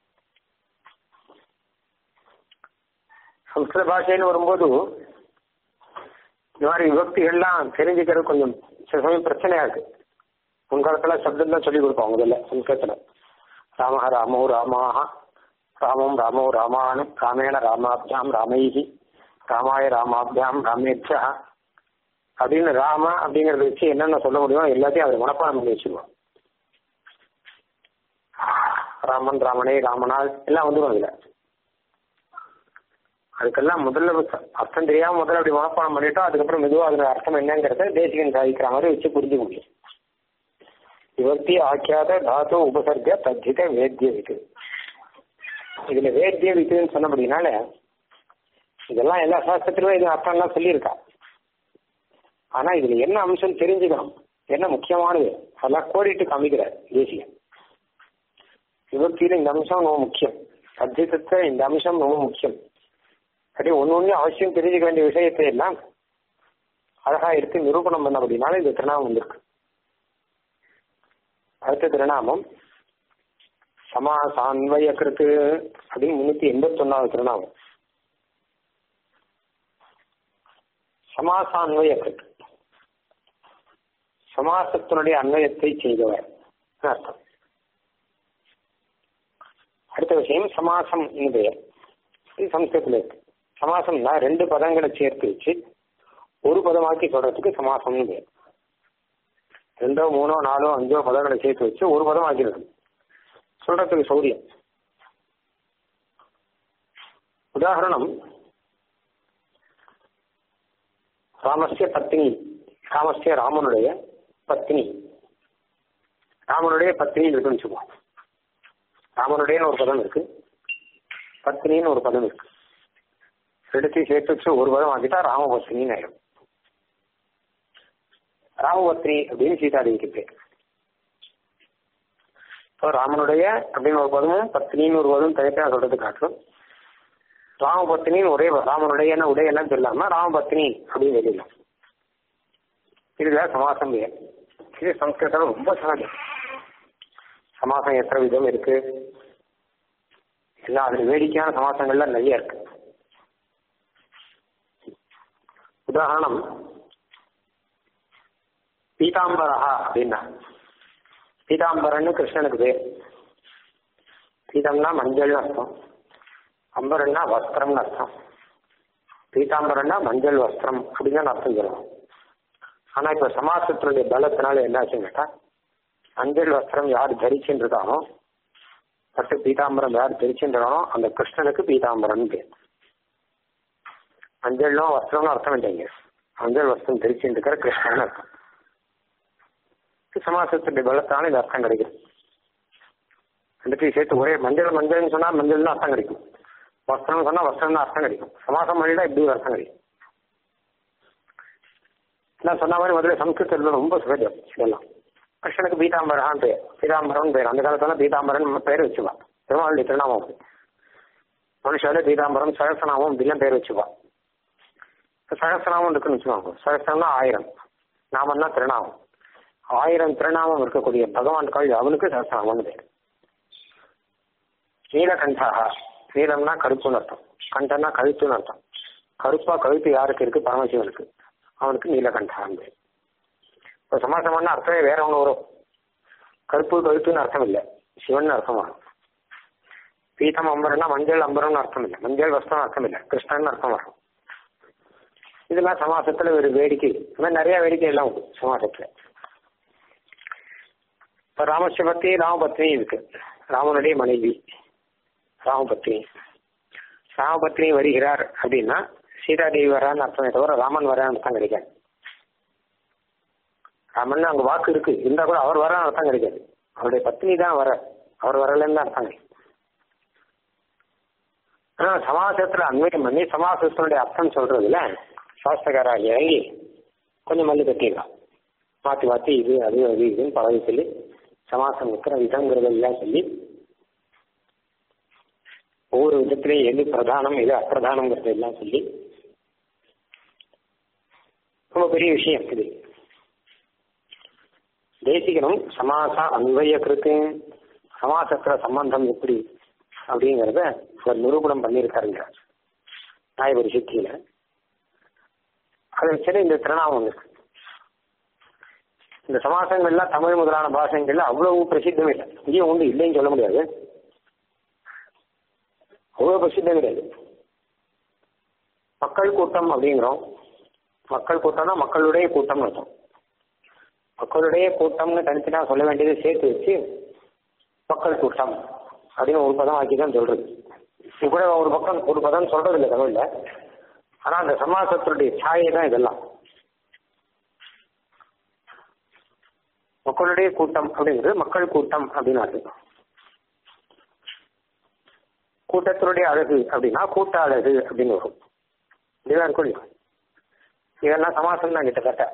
சம்ஸ்கிருத பாஷைன்னு வரும்போது இந்த மாதிரி விபக்திகள்லாம் தெரிஞ்சுக்கிறது கொஞ்சம் சில சமயம் பிரச்சனையா இருக்கு முன்காலத்துல சப்தம் தான் சொல்லி கொடுப்பாங்க முதல்ல சம்ஸ்கிருதத்துல ராம ராமோ ராமாக ராமம் ராமோ ராமானு ராமேண ராமாபியாம் ராமைகி ராமாய ராமாபியாம் ராமேச்சா அப்படின்னு ராம அப்படிங்கறத வச்சு என்னென்ன சொல்ல முடியுமோ எல்லாத்தையும் அவர் மனப்பாடம் பண்ணி வச்சிருவோம் ராமன் ராமனே ராமனால் எல்லாம் வந்துடும் அதுல அதுக்கெல்லாம் முதல்ல அர்த்தம் தெரியாம முதல்ல அப்படி மனப்பாடம் பண்ணிட்டோம் அதுக்கப்புறம் மெதுவா அதோட அர்த்தம் என்னங்கிறத தேசிகன் சாதிக்கிற மாதிரி வச்சு புரிஞ்சுக்க முடியும் விபக்தி ஆக்கியாத தாத்து உபசர்க தத்தித வேத்திய விது இதுல வேத்திய விதுன்னு சொன்னபடினால இதெல்லாம் எல்லா சாஸ்திரத்திலுமே இது அர்த்தம்லாம் சொல்லியிருக்கா ஆனா இதுல என்ன அம்சம் தெரிஞ்சுக்கணும் என்ன முக்கியமானது அதெல்லாம் கோடிட்டு காமிக்கிறார் தேசியம் விபக்தியில இந்த அம்சம் ரொம்ப முக்கியம் அத்தியத்தை இந்த அம்சம் ரொம்ப முக்கியம் அப்படியே ஒன்னு ஒண்ணு அவசியம் தெரிஞ்சுக்க வேண்டிய விஷயத்தை எல்லாம் அழகா இருக்கு நிரூபணம் பண்ண அப்படின்னால இந்த திருநாமம் வந்திருக்கு அடுத்த திருநாமம் சமாசான்வய கிருத்து அப்படின்னு முன்னூத்தி எண்பத்தி ஒன்னாவது திருநாமம் சமாசான்வய கிருத்து சமாசத்தினுடைய அன்வயத்தை செய்தவர் அர்த்தம் அடுத்த விஷயம் சமாசம் பெயர் இது சம்ஸ்கிருதத்தில் இருக்கு சமாசம்னா ரெண்டு பதங்களை சேர்த்து வச்சு ஒரு பதமாக்கி சொல்றதுக்கு சமாசம்னு பேர் ரெண்டோ மூணோ நாலோ அஞ்சோ பதங்களை சேர்த்து வச்சு ஒரு பதம் ஆக்கிடுறது சொல்றதுக்கு சௌரியம் உதாரணம் ராமஸ்ய பத்னி ராமஸ்ய ராமனுடைய பத்னி ராமனுடைய பத்னி இருக்குன்னு வச்சுக்குவோம் ராமனுடைய ஒரு பதம் இருக்கு பத்னின்னு ஒரு பதம் இருக்கு ரெண்டுத்தையும் சேர்த்து வச்சு ஒரு பதம் ஆக்கிட்டா ராமபத்னின்னு ஆயிடும் ராமபத்னி அப்படின்னு சீதாதேவிக்கு பேர் இப்போ ராமனுடைய அப்படின்னு ஒரு பதமும் பத்னின்னு ஒரு பதமும் தயக்கா சொல்றது காட்டும் ராமபத்னின்னு ஒரே ராமனுடைய உடையெல்லாம் சொல்லாம ராமபத்னி அப்படின்னு எழுதலாம் இதுதான் சமாசம் பெயர் இது சம்ஸ்கிருதம் ரொம்ப சகஜம் சமாசம் எத்தனை விதம் இருக்கு எல்லாம் அதுல வேடிக்கையான சமாசங்கள்லாம் நிறைய இருக்கு உதாரணம் பீதாம்பரா அப்படின்னா பீதாம்பரன்னு கிருஷ்ணனுக்கு பேர் பீதம்னா மஞ்சள் அர்த்தம் அம்பரன்னா வஸ்திரம்னு அர்த்தம் பீதாம்பரம்னா மஞ்சள் வஸ்திரம் அப்படின்னு தான் அர்த்தம் சொல்லணும் ஆனா இப்ப சமாசத்தினுடைய பலத்தினால என்னாச்சுன்னு கேட்டா மஞ்சள் வஸ்திரம் யார் தரிச்சுருக்கானோ பட்டு பீதாம்பரம் யார் தரிச்சுருக்கானோ அந்த கிருஷ்ணனுக்கு பீதாம்பரம் பேர் மஞ்சள்லாம் வஸ்திரம்னு அர்த்தம் இல்லைங்க மஞ்சள் வஸ்திரம் தரிச்சுருக்கிற கிருஷ்ணன் அர்த்தம் சமாசத்துடைய பலத்தான இது அர்த்தம் கிடைக்கும் ரெண்டுத்தையும் சேர்த்து ஒரே மஞ்சள் மஞ்சள்னு சொன்னா மஞ்சள்னு அர்த்தம் கிடைக்கும் வஸ்திரம் சொன்னா வஸ்திரம் அர்த்தம் கிடைக்கும் சமாசம் பண்ணிட்டா இப்படி ஒரு அர்த்தம் கிடைக்கும் நான் சொன்ன மாதிரி முதல்ல சம்ஸ்கிருதத்தில் ரொம்ப சுகஜம் இதெல்லாம் கிருஷ்ணனுக்கு பீதாம்பரான் பேர் பீதாம்பரம் பேர் அந்த காலத்துல பீதாம்பரன் பேர் வச்சுவா திருமாவளி திருநாமம் மனுஷால பீதாம்பரம் சகசநாமம் இப்படிலாம் பேர் வச்சுவா சகசநாமம் இருக்குன்னு வச்சுக்கோங்க சகசனம்னா ஆயிரம் நாமம்னா திருநாமம் ஆயிரம் திருநாமம் இருக்கக்கூடிய பகவான் கால் அவனுக்கு சகசநாமம்னு பேர் நீலகண்டா நீலம்னா கருப்புன்னு அர்த்தம் கண்டனா கழுத்துன்னு அர்த்தம் கருப்பா கழுத்து யாருக்கு இருக்கு பரமசிவனுக்கு அவனுக்கு நீலகண்டான் பேர் இப்போ சமாசமான அர்த்தமே வேற ஒன்று வரும் கருப்பு கழுத்துன்னு அர்த்தம் இல்லை சிவன் அர்த்தம் வரும் பீதம் அம்பரம்னா மஞ்சள் அம்பரம்னு அர்த்தம் இல்லை மஞ்சள் வஸ்திரம் அர்த்தம் இல்லை கிருஷ்ணன் அர்த்தம் வரும் இதெல்லாம் சமாசத்துல ஒரு வேடிக்கை இந்த மாதிரி நிறைய வேடிக்கை எல்லாம் உண்டு சமாசத்துல இப்ப ராமஸ்ய பத்தி ராமபத்னி இருக்கு ராமனுடைய மனைவி ராமபத்னி ராமபத்னி வருகிறார் அப்படின்னா சீதாதேவி வரான்னு அர்த்தமே தவிர ராமன் வரான்னு அர்த்தம் கிடைக்காது ராமன் அங்க வாக்கு இருக்கு இருந்தா கூட அவர் வரான்னு அர்த்தம் கிடைக்காது அவருடைய பத்னி தான் வர அவர் வரலன்னு தான் அர்த்தம் கிடைக்கும் ஆனா சமாசத்துல அண்மையம் பண்ணி சமாசத்தினுடைய அர்த்தம் சொல்றதுல சாஸ்திரக்காரா இறங்கி கொஞ்சம் மல்லு கட்டிடலாம் மாத்தி மாத்தி இது அது அது இதுன்னு பழகி சொல்லி சமாசம் இருக்கிற விதங்கிறதெல்லாம் சொல்லி ஒவ்வொரு விதத்திலையும் எது பிரதானம் எது அப்பிரதானங்கிறது எல்லாம் சொல்லி ரொம்ப பெரிய விஷயம் இது தேசிகனும் சமாச அன்வய கிருத்து சமாசத்துல சம்பந்தம் எப்படி அப்படிங்கிறத ஒரு நிரூபணம் பண்ணியிருக்காருங்க நாயபரி சித்தியில அதை வச்சு இந்த திருநாமம் இருக்கு இந்த சமாசங்கள்லாம் தமிழ் முதலான பாஷைகள்ல அவ்வளவு பிரசித்தம் இல்லை இங்கேயும் ஒன்று இல்லைன்னு சொல்ல முடியாது அவ்வளவு பிரசித்தம் கிடையாது மக்கள் கூட்டம் அப்படிங்கிறோம் மக்கள் கூட்டம்னா மக்களுடைய கூட்டம் அர்த்தம் மக்களுடைய கூட்டம்னு தனித்தனா சொல்ல வேண்டியதை சேர்த்து வச்சு மக்கள் கூட்டம் அப்படின்னு ஒரு பதம் ஆக்கி தான் சொல்றது இது கூட ஒரு பக்கம் ஒரு பதம் சொல்றது இல்லை தமிழ்ல ஆனா அந்த சமாசத்தினுடைய சாயை தான் இதெல்லாம் மக்களுடைய கூட்டம் அப்படிங்கிறது மக்கள் கூட்டம் அப்படின்னு அர்த்தம் கூட்டத்தினுடைய அழகு அப்படின்னா கூட்ட அழகு அப்படின்னு வரும் இதுதான் இருக்கும் இல்லையா இதெல்லாம் சமாசம் தான் கிட்டத்தட்ட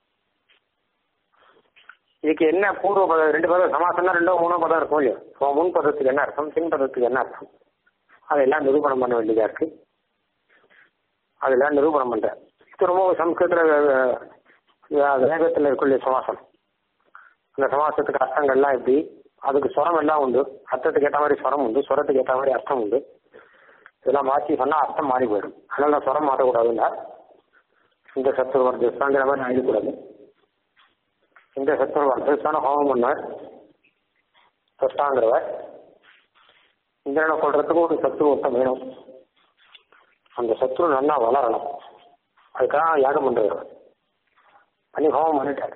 இதுக்கு என்ன பூர்வ பதம் ரெண்டு பதம் சமாசம்னா ரெண்டோ மூணோ பதம் இருக்கும் இல்லையா இப்போ முன் பதத்துக்கு என்ன அர்த்தம் பின் பதத்துக்கு என்ன அர்த்தம் அதெல்லாம் நிரூபணம் பண்ண வேண்டியதா இருக்கு அதெல்லாம் நிரூபணம் பண்ற இது ரொம்ப சம்ஸ்கிருத வேகத்தில் இருக்கும் இல்லையா சமாசம் அந்த சமாசத்துக்கு அர்த்தங்கள்லாம் எப்படி அதுக்கு ஸ்வரம் எல்லாம் உண்டு அர்த்தத்துக்கு ஏற்ற மாதிரி ஸ்வரம் உண்டு ஸ்வரத்துக்கு ஏற்ற மாதிரி அர்த்தம் உண்டு இதெல்லாம் மாற்றி சொன்னா அர்த்தம் மாறி போயிடும் அதனால ஸ்வரம் மாற்றக்கூடாதுன்னா இந்த சத்துரு வர்த்தஸ்தாங்கிற மாதிரி நான் எழுதக்கூடாது இந்த சத்துரு வர்த்தஸ்தான ஹோமம் பண்ணார் தொஷ்டாங்கிறவர் இந்திரனை கொள்றதுக்கு ஒரு சத்ரு ஒருத்தம் வேணும் அந்த சத்ரு நல்லா வளரணும் அதுக்காக யாகம் பண்றவர் பண்ணி ஹோமம் பண்ணிட்டார்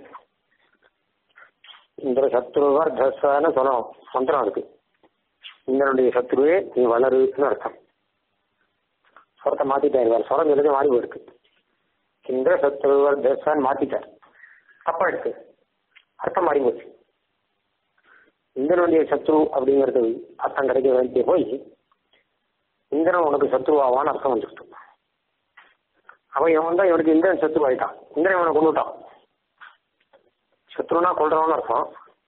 இந்திர சத்ருவர் தஸ்வன்னு சொல்லணும் மந்திரம் இருக்கு இந்திரனுடைய சத்ருவே நீ வளருன்னு அர்த்தம் சொரத்தை மாத்திட்டாரு வேற சொரம் எழுதி மாறி போயிருக்கு இந்திர சத்ருவர் தஸ்வான்னு மாத்திட்டார் தப்பா இருக்கு அர்த்தம் மாறி போச்சு இந்திரனுடைய சத்ரு அப்படிங்கிறது அர்த்தம் கிடைக்க வேண்டிய போய் இந்திரன் உனக்கு சத்ருவாவான்னு அர்த்தம் வந்துருக்கு அவன் இவன் தான் இவனுக்கு இந்திரன் சத்ரு ஆயிட்டான் இந்திரன் இவனை கொண்டுட்டான் சத்ருனா கொள்றவன் அர்த்தம்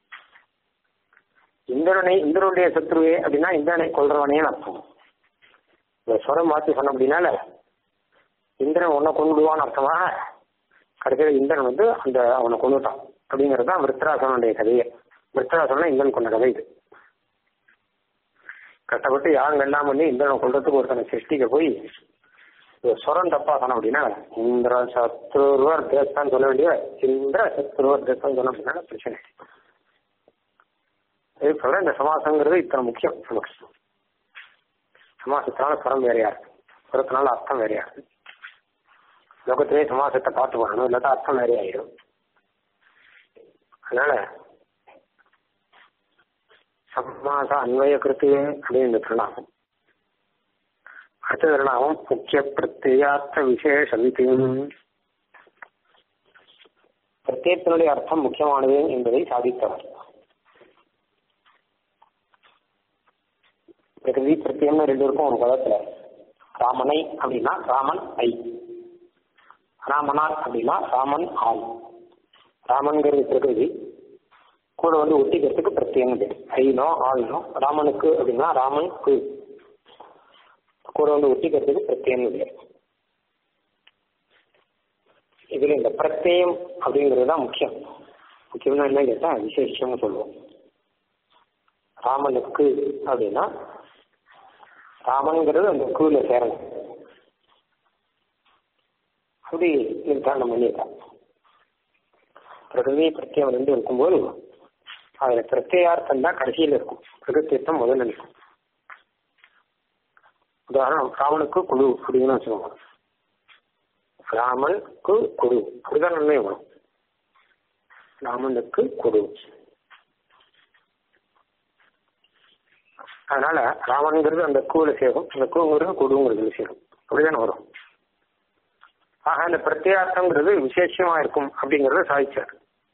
இந்திரனை இந்திரனுடைய சத்ருவே அப்படின்னா இந்திரனை கொள்றவனே அர்த்தம் இந்த ஸ்வரம் மாற்றி சொன்ன அப்படின்னால இந்திரன் உன்னை கொண்டுடுவான்னு அர்த்தமா கடைசியில் இந்திரன் வந்து அந்த அவனை கொண்டுட்டான் அப்படிங்கிறது தான் விருத்தராசனுடைய கதையே விருத்தராசனா இந்திரன் கொண்ட கதை இது கஷ்டப்பட்டு யாகம் எல்லாம் பண்ணி இந்திரனை கொள்றதுக்கு ஒருத்தனை சிருஷ்டிக்க போய் சொரம் தப்பா சொன்ன அப்படின்னா இந்திர சத்ருவர் தேசம் சொல்ல வேண்டிய இந்திர சத்ருவர் தேசம் சொன்ன அப்படின்னா பிரச்சனை இது சொல்ற இந்த சமாசங்கிறது இத்தனை முக்கியம் நமக்கு சமாசத்தினால ஸ்வரம் வேறையா இருக்கு ஸ்வரத்தினால அர்த்தம் வேறையா இருக்கு லோகத்திலே சமாசத்தை பார்த்து பண்ணணும் இல்லாட்டா அர்த்தம் வேறையாயிடும் அதனால சமாச அன்வய கிருத்து அப்படின்னு இந்த திருநாமம் அடுத்த திருநாமம் முக்கிய பிரத்யார்த்த விசேஷ விதி பிரத்யேகத்தினுடைய அர்த்தம் முக்கியமானது என்பதை சாதித்தவர் பிரகிருதி பிரத்யம்னு ரெண்டு இருக்கும் ஒரு பதத்துல ராமனை அப்படின்னா ராமன் ஐ ராமனார் அப்படின்னா ராமன் ஆள் ராமன்கிறது பிரகிருதி கூட வந்து ஒட்டிக்கிறதுக்கு பிரத்யேகம் பேர் ஐனோ ஆள்னோ ராமனுக்கு அப்படின்னா ராமன் கு கூட வந்து ஒட்டிக்கிறதுக்கு பிரத்யேகம் பேர் இதுல இந்த பிரத்யம் அப்படிங்கிறது தான் முக்கியம் முக்கியம்னா என்ன கேட்டா விசேஷம்னு சொல்லுவோம் ராமனுக்கு அப்படின்னா ராமன்கிறது அந்த கூல சேரணும் அப்படி நிர்தாரணம் பண்ணியிருக்கான் பிரகிருதி பிரத்யம் ரெண்டு இருக்கும்போது அதுல பிரத்யார்த்தம் தான் கடைசியில் இருக்கும் பிரகத்தியத்தம் முதல்ல இருக்கும் உதாரணம் ராமனுக்கு குழு அப்படின்னு வச்சுக்கோங்க ராமனுக்கு குரு அப்படிதான் நன்மை வரும் ராமனுக்கு குரு அதனால ராமன்கிறது அந்த கூல சேரும் அந்த கூங்கிறது குடுங்கிறது சேரும் அப்படிதானே வரும் ஆக அந்த பிரத்யார்த்தங்கிறது விசேஷமா இருக்கும் அப்படிங்கறத சாதிச்சார்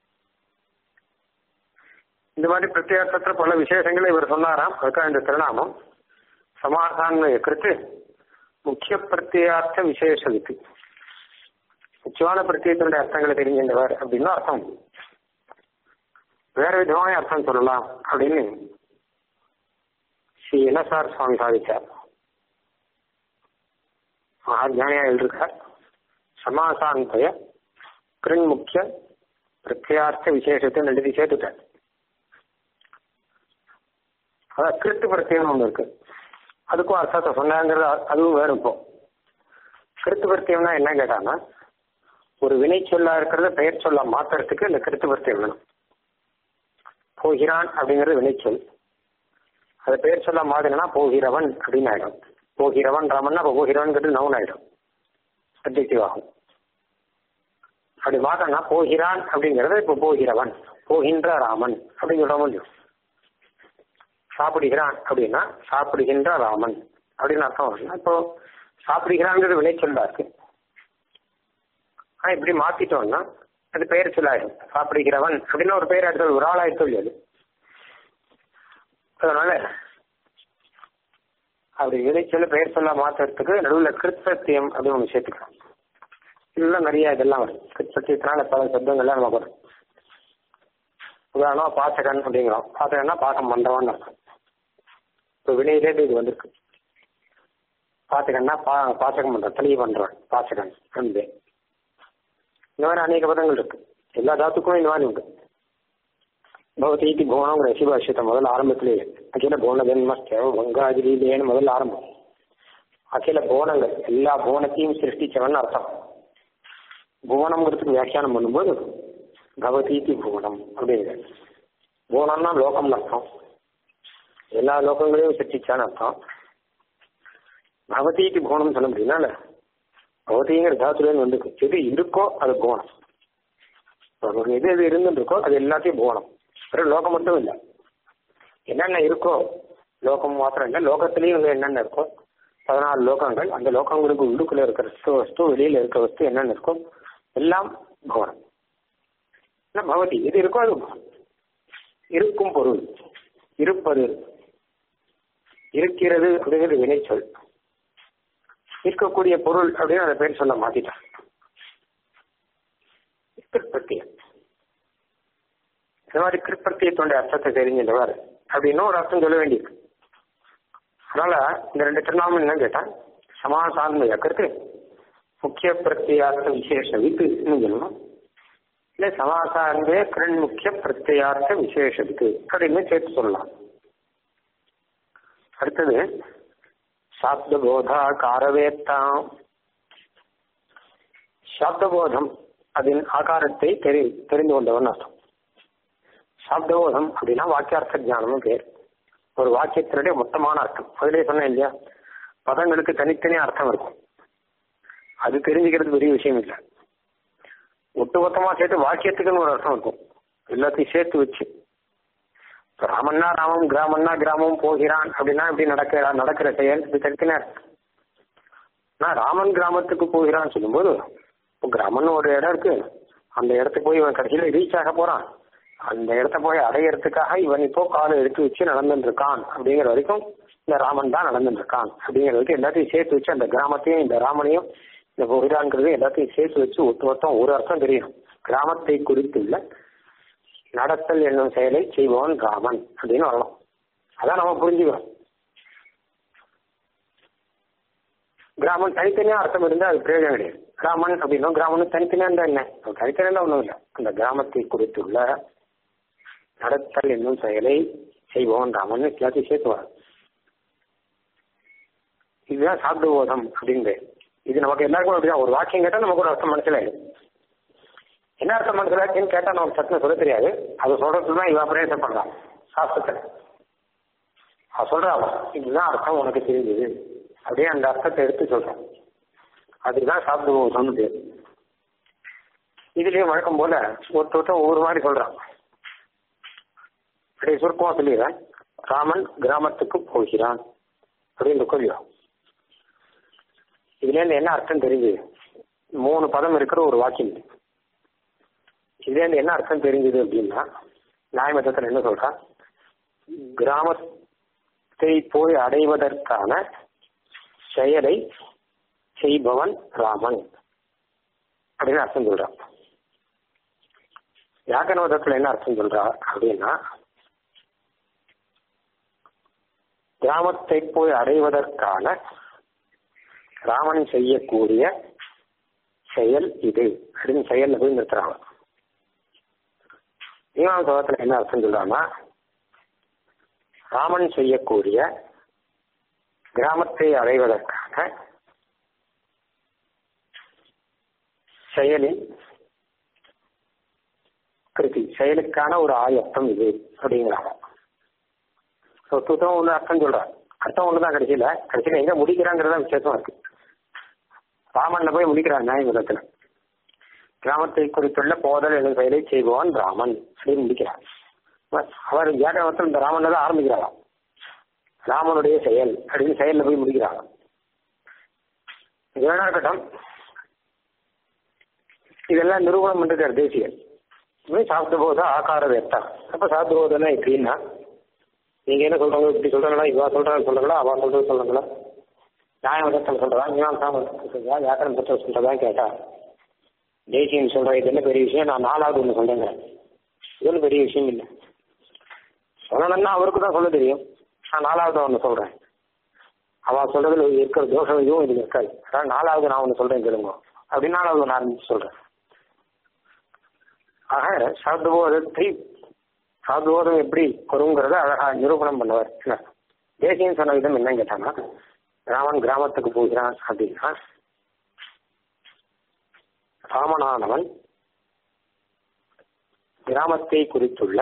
இந்த மாதிரி பிரத்யார்த்தத்துல பல விசேஷங்களை இவர் சொன்னாராம் அதுக்காக இந்த திருநாமம் சமாதான கிருத்து முக்கிய பிரத்யார்த்த விசேஷ வித்து முக்கியமான பிரத்யேகத்தினுடைய அர்த்தங்களை தெரிஞ்சின்றவர் அப்படின்னு அர்த்தம் வேற விதமான அர்த்தம் சொல்லலாம் அப்படின்னு ஸ்ரீ என்எஸ்ஆர் சுவாமி சாதிச்சார் மகாஜானியா எழுதிருக்கார் சமாசாந்தய கிருண் முக்கிய பிரத்யார்த்த விசேஷத்தை எழுதி சேர்த்துட்டார் அதான் கிருத்து பிரத்யம் ஒன்று இருக்கு அதுக்கும் அர்த்தத்தை சொன்னாங்கிறது அதுவும் வேணும் இப்போ கிருத்து பிரத்தியம்னா என்ன கேட்டான்னா ஒரு வினை சொல்லா இருக்கிறத பெயர் சொல்ல மாத்துறதுக்கு இந்த கிருத்து பிரத்தியம் வேணும் போகிறான் அப்படிங்கிறது வினைச்சொல் அது பெயர் சொல்ல மாதிரினா போகிறவன் அப்படின்னு ஆயிடும் போகிறவன் ராமன்னா அப்போ போகிறவன்கிறது நவுன் ஆயிடும் அப்ஜெக்டிவ் ஆகும் அப்படி பார்த்தோம்னா போகிறான் அப்படிங்கிறது இப்போ போகிறவன் போகின்ற ராமன் அப்படின்னு சொல்ல முடியும் சாப்பிடுகிறான் அப்படின்னா சாப்பிடுகின்ற ராமன் அப்படின்னு அர்த்தம் வரும்னா இப்போ சாப்பிடுகிறான்ங்கிறது வினைச்சொல்லா இருக்கு ஆனா இப்படி மாத்திட்டோம்னா அது பெயர் சொல்லாயிடும் சாப்பிடுகிறவன் அப்படின்னு ஒரு பெயர் எடுத்து ஒரு ஆளாயிட்டு அது அதனால அப்படி விளைச்சொல்ல பெயர் சொல்ல மாத்துறதுக்கு நடுவில் கிருத்தத்தியம் அப்படின்னு ஒன்று சேர்த்துக்கலாம் இதெல்லாம் நிறைய இதெல்லாம் வரும் கிருத்தத்தியத்தினால பல சப்தங்கள்லாம் நமக்கு வரும் உதாரணம் பாசகன் அப்படிங்கிறோம் பாசகன்னா பாசம் பண்றவன் அர்த்தம் இப்போ வினையிலே இது வந்திருக்கு பாசகன்னா பா பாசகம் பண்றான் தெளிவு பண்றவன் பாசகன் அந்த இந்த மாதிரி அநேக பதங்கள் இருக்கு எல்லா தாத்துக்கும் இந்த மாதிரி உண்டு பகவதீதி புவனங்கிற சிவபாஷ்யத்தை முதல்ல ஆரம்பத்திலேயே அகில புவன ஜென்மஸ்தேவ வங்காஜிலேன்னு முதல்ல ஆரம்பம் அகில புவனங்கள் எல்லா புவனத்தையும் சிருஷ்டிச்சவன் அர்த்தம் புவனம்ங்கிறதுக்கு வியாக்கியானம் பண்ணும்போது பகவதீதி புவனம் அப்படிங்கிறது புவனம்னா லோகம்னு அர்த்தம் எல்லா லோகங்களையும் சிருஷ்டிச்சான்னு அர்த்தம் பகவதீதி புவனம் சொல்ல முடியும்னால பகவதிங்கிற தாத்துலேருந்து வந்துருக்கு எது இருக்கோ அது புவனம் நமக்கு எது எது இருந்துட்டு இருக்கோ அது எல்லாத்தையும் புவனம் வெறும் லோகம் மட்டும் இல்லை என்னென்ன இருக்கோ லோகம் மாத்திரம் இல்லை லோகத்திலையும் என்னென்ன இருக்கோ பதினாலு லோகங்கள் அந்த லோகங்களுக்கு உள்ளுக்குள்ள இருக்கிற வஸ்து வஸ்து வெளியில இருக்க வஸ்து என்னென்ன இருக்கோ எல்லாம் புவனம் இல்லை பகவதி எது இருக்கோ அது புவனம் இருக்கும் பொருள் இருப்பது இருக்கிறது அப்படிங்கிறது வினைச்சொல் இருக்கக்கூடிய பொருள் அப்படின்னு அந்த பேர் சொல்ல மாத்திட்டான் கிருப்பத்தியம் இந்த மாதிரி கிருப்பத்தியத்தோட அர்த்தத்தை தெரிஞ்சின்றவர் அப்படின்னு ஒரு அர்த்தம் சொல்ல வேண்டியிருக்கு அதனால இந்த ரெண்டு திருநாமம் என்ன கேட்டான் சமாசான்மைய கருத்து முக்கிய பிரத்யார்த்த விசேஷ வித்து சொல்லணும் இல்ல சமாசாரந்தே கிரண் முக்கிய பிரத்யார்த்த விசேஷ வித்து அப்படின்னு சேர்த்து சொல்லலாம் அடுத்தது சாப்தபோதா காரவேத்தாம் சாப்தபோதம் அதன் ஆகாரத்தை தெரி தெரிந்து கொண்டவன் அர்த்தம் சாப்தபோதம் அப்படின்னா வாக்கியார்த்த ஜானம்னு பேர் ஒரு வாக்கியத்தினுடைய மொத்தமான அர்த்தம் அதிலே சொன்னேன் இல்லையா பதங்களுக்கு தனித்தனி அர்த்தம் இருக்கும் அது தெரிஞ்சுக்கிறது பெரிய விஷயம் இல்லை ஒட்டுமொத்தமா சேர்த்து வாக்கியத்துக்குன்னு ஒரு அர்த்தம் இருக்கும் எல்லாத்தையும் சேர்த்து வச்சு இப்ப ராமன்னா ராமம் கிராமம்னா கிராமம் போகிறான் அப்படின்னா இப்படி நடக்கிற நடக்கிற செயல் இது தடுக்கினார் நான் ராமன் கிராமத்துக்கு போகிறான்னு சொல்லும்போது இப்போ கிராமம்னு ஒரு இடம் இருக்கு அந்த இடத்துக்கு போய் இவன் கடைசியில ரீச் ஆக போறான் அந்த இடத்த போய் அடையறதுக்காக இவன் இப்போ காலை எடுத்து வச்சு நடந்துட்டு இருக்கான் அப்படிங்கிற வரைக்கும் இந்த ராமன் தான் நடந்துட்டு இருக்கான் அப்படிங்கிற வரைக்கும் எல்லாத்தையும் சேர்த்து வச்சு அந்த கிராமத்தையும் இந்த ராமனையும் இந்த போகிறான்ங்கிறது எல்லாத்தையும் சேர்த்து வச்சு ஒட்டு மொத்தம் ஒரு அர்த்தம் தெரியும் கிராமத்தை குறித்துள்ள நடத்தல் என்னும் செயலை செய்பவன் ராமன் அப்படின்னு வரலாம் அதான் நம்ம புரிஞ்சுக்கிறோம் கிராமம் தனித்தனியா அர்த்தம் இருந்தா அது பிரயோஜனம் கிடையாது கிராமன் அப்படின்னா கிராமம் தனித்தனியா இருந்தா என்ன தனித்தனியா ஒண்ணும் இல்லை அந்த கிராமத்தை குறித்துள்ள நடத்தல் என்னும் செயலை செய்பவன் ராமன் எல்லாத்தையும் சேர்த்துவார் இதுதான் சாப்பிடுவோதம் அப்படின்றது இது நமக்கு எல்லாருக்கும் அப்படிதான் ஒரு வாக்கியம் கேட்டா நமக்கு ஒரு அர்த்தம் மனசிலாயிடும் என்ன அர்த்தம் மனசிலாச்சுன்னு கேட்டா நமக்கு சத்துன்னு சொல்ல தெரியாது அது சொல்றதுக்கு தான் இவாபரேஷன் பண்றான் சாஸ்திரத்துல அவ சொல்றா இதுதான் அர்த்தம் உனக்கு தெரிஞ்சது அப்படியே அந்த அர்த்தத்தை எடுத்து சொல்றான் அதுதான் சாப்பிடுவோம் சொன்னது இதுலயும் வழக்கம் போல ஒருத்தர் ஒவ்வொரு மாதிரி சொல்றான் அப்படியே சுருக்கமா சொல்லிடுறேன் ராமன் கிராமத்துக்கு போகிறான் அப்படின்னு கொள்ளியும் இதுல இருந்து என்ன அர்த்தம் தெரிஞ்சது மூணு பதம் இருக்கிற ஒரு வாக்கியம் இது. இதுல இருந்து என்ன அர்த்தம் தெரிஞ்சது அப்படின்னா நியாயமத்தத்தில் என்ன சொல்றான் கிராமத்தை போய் அடைவதற்கான செயலை செய்பவன் ராமன் அப்படின்னு அர்த்தம் சொல்றான் வியாக்கரவதத்துல என்ன அர்த்தம் சொல்றா அப்படின்னா கிராமத்தை போய் அடைவதற்கான ராமன் செய்யக்கூடிய செயல் இது அப்படின்னு செயல்ல போய் நிறுத்துறாங்க மீமாசத்துல என்ன அர்த்தம் சொல்றாங்கன்னா ராமன் செய்யக்கூடிய கிராமத்தை அடைவதற்கான செயலின் கிருதி செயலுக்கான ஒரு ஆயத்தம் இது அப்படிங்கிறாங்க சுத்தம் ஒண்ணு அர்த்தம் சொல்றான் அர்த்தம் ஒண்ணுதான் கடைசியில கடைசியில எங்க முடிக்கிறாங்கிறதா விசேஷம் இருக்கு ராமன்ல போய் முடிக்கிறான் நியாயபுரத்துல கிராமத்தை குறித்துள்ள போதல் எனும் செயலை செய்பவன் ராமன் அப்படின்னு முடிக்கிறார் அவர் வியாக்கரணத்தில் இந்த ராமன்ல தான் ஆரம்பிக்கிறாராம் ராமனுடைய செயல் அப்படின்னு செயல்ல போய் முடிக்கிறாராம் இது வேணா இருக்கட்டும் இதெல்லாம் நிரூபணம் பண்ணிருக்காரு தேசியர் சாப்பிட்ட போது ஆகார வேத்தா அப்ப சாப்பிட்ட போதுன்னா எப்படின்னா நீங்க என்ன சொல்றாங்க இப்படி சொல்றாங்களா இவா சொல்றாங்க சொல்றாங்களா அவா சொல்றது சொல்றாங்களா நியாயமதத்தில் சொல்றதா மீமாசாமத்தில் சொல்றதா வியாக்கரண பத்திரம் சொல்றதா கேட்டா தேசியம் சொல்ற இது என்ன பெரிய விஷயம் நான் நாலாவது ஒன்று சொல்றேங்க இது ஒன்றும் பெரிய விஷயம் இல்லை சொல்லணும்னா அவருக்கு தான் சொல்ல தெரியும் நான் நாலாவது ஒன்று சொல்றேன் அவ சொல்றதுல இருக்கிற தோஷம் இதுவும் இதுக்கு இருக்காது அதான் நாலாவது நான் ஒன்று சொல்றேன் கேளுங்க அப்படின்னு நாலாவது ஒன்று ஆரம்பிச்சு சொல்றேன் ஆக சாதுபோதத்தை சாதுபோதம் எப்படி வருங்கிறத அழகா நிரூபணம் பண்ணுவார் என்ன தேசியம் சொன்ன விதம் என்னன்னு கேட்டாங்கன்னா ராமன் கிராமத்துக்கு போகிறான் அப்படின்னா ராமனானவன் கிராமத்தை குறித்துள்ள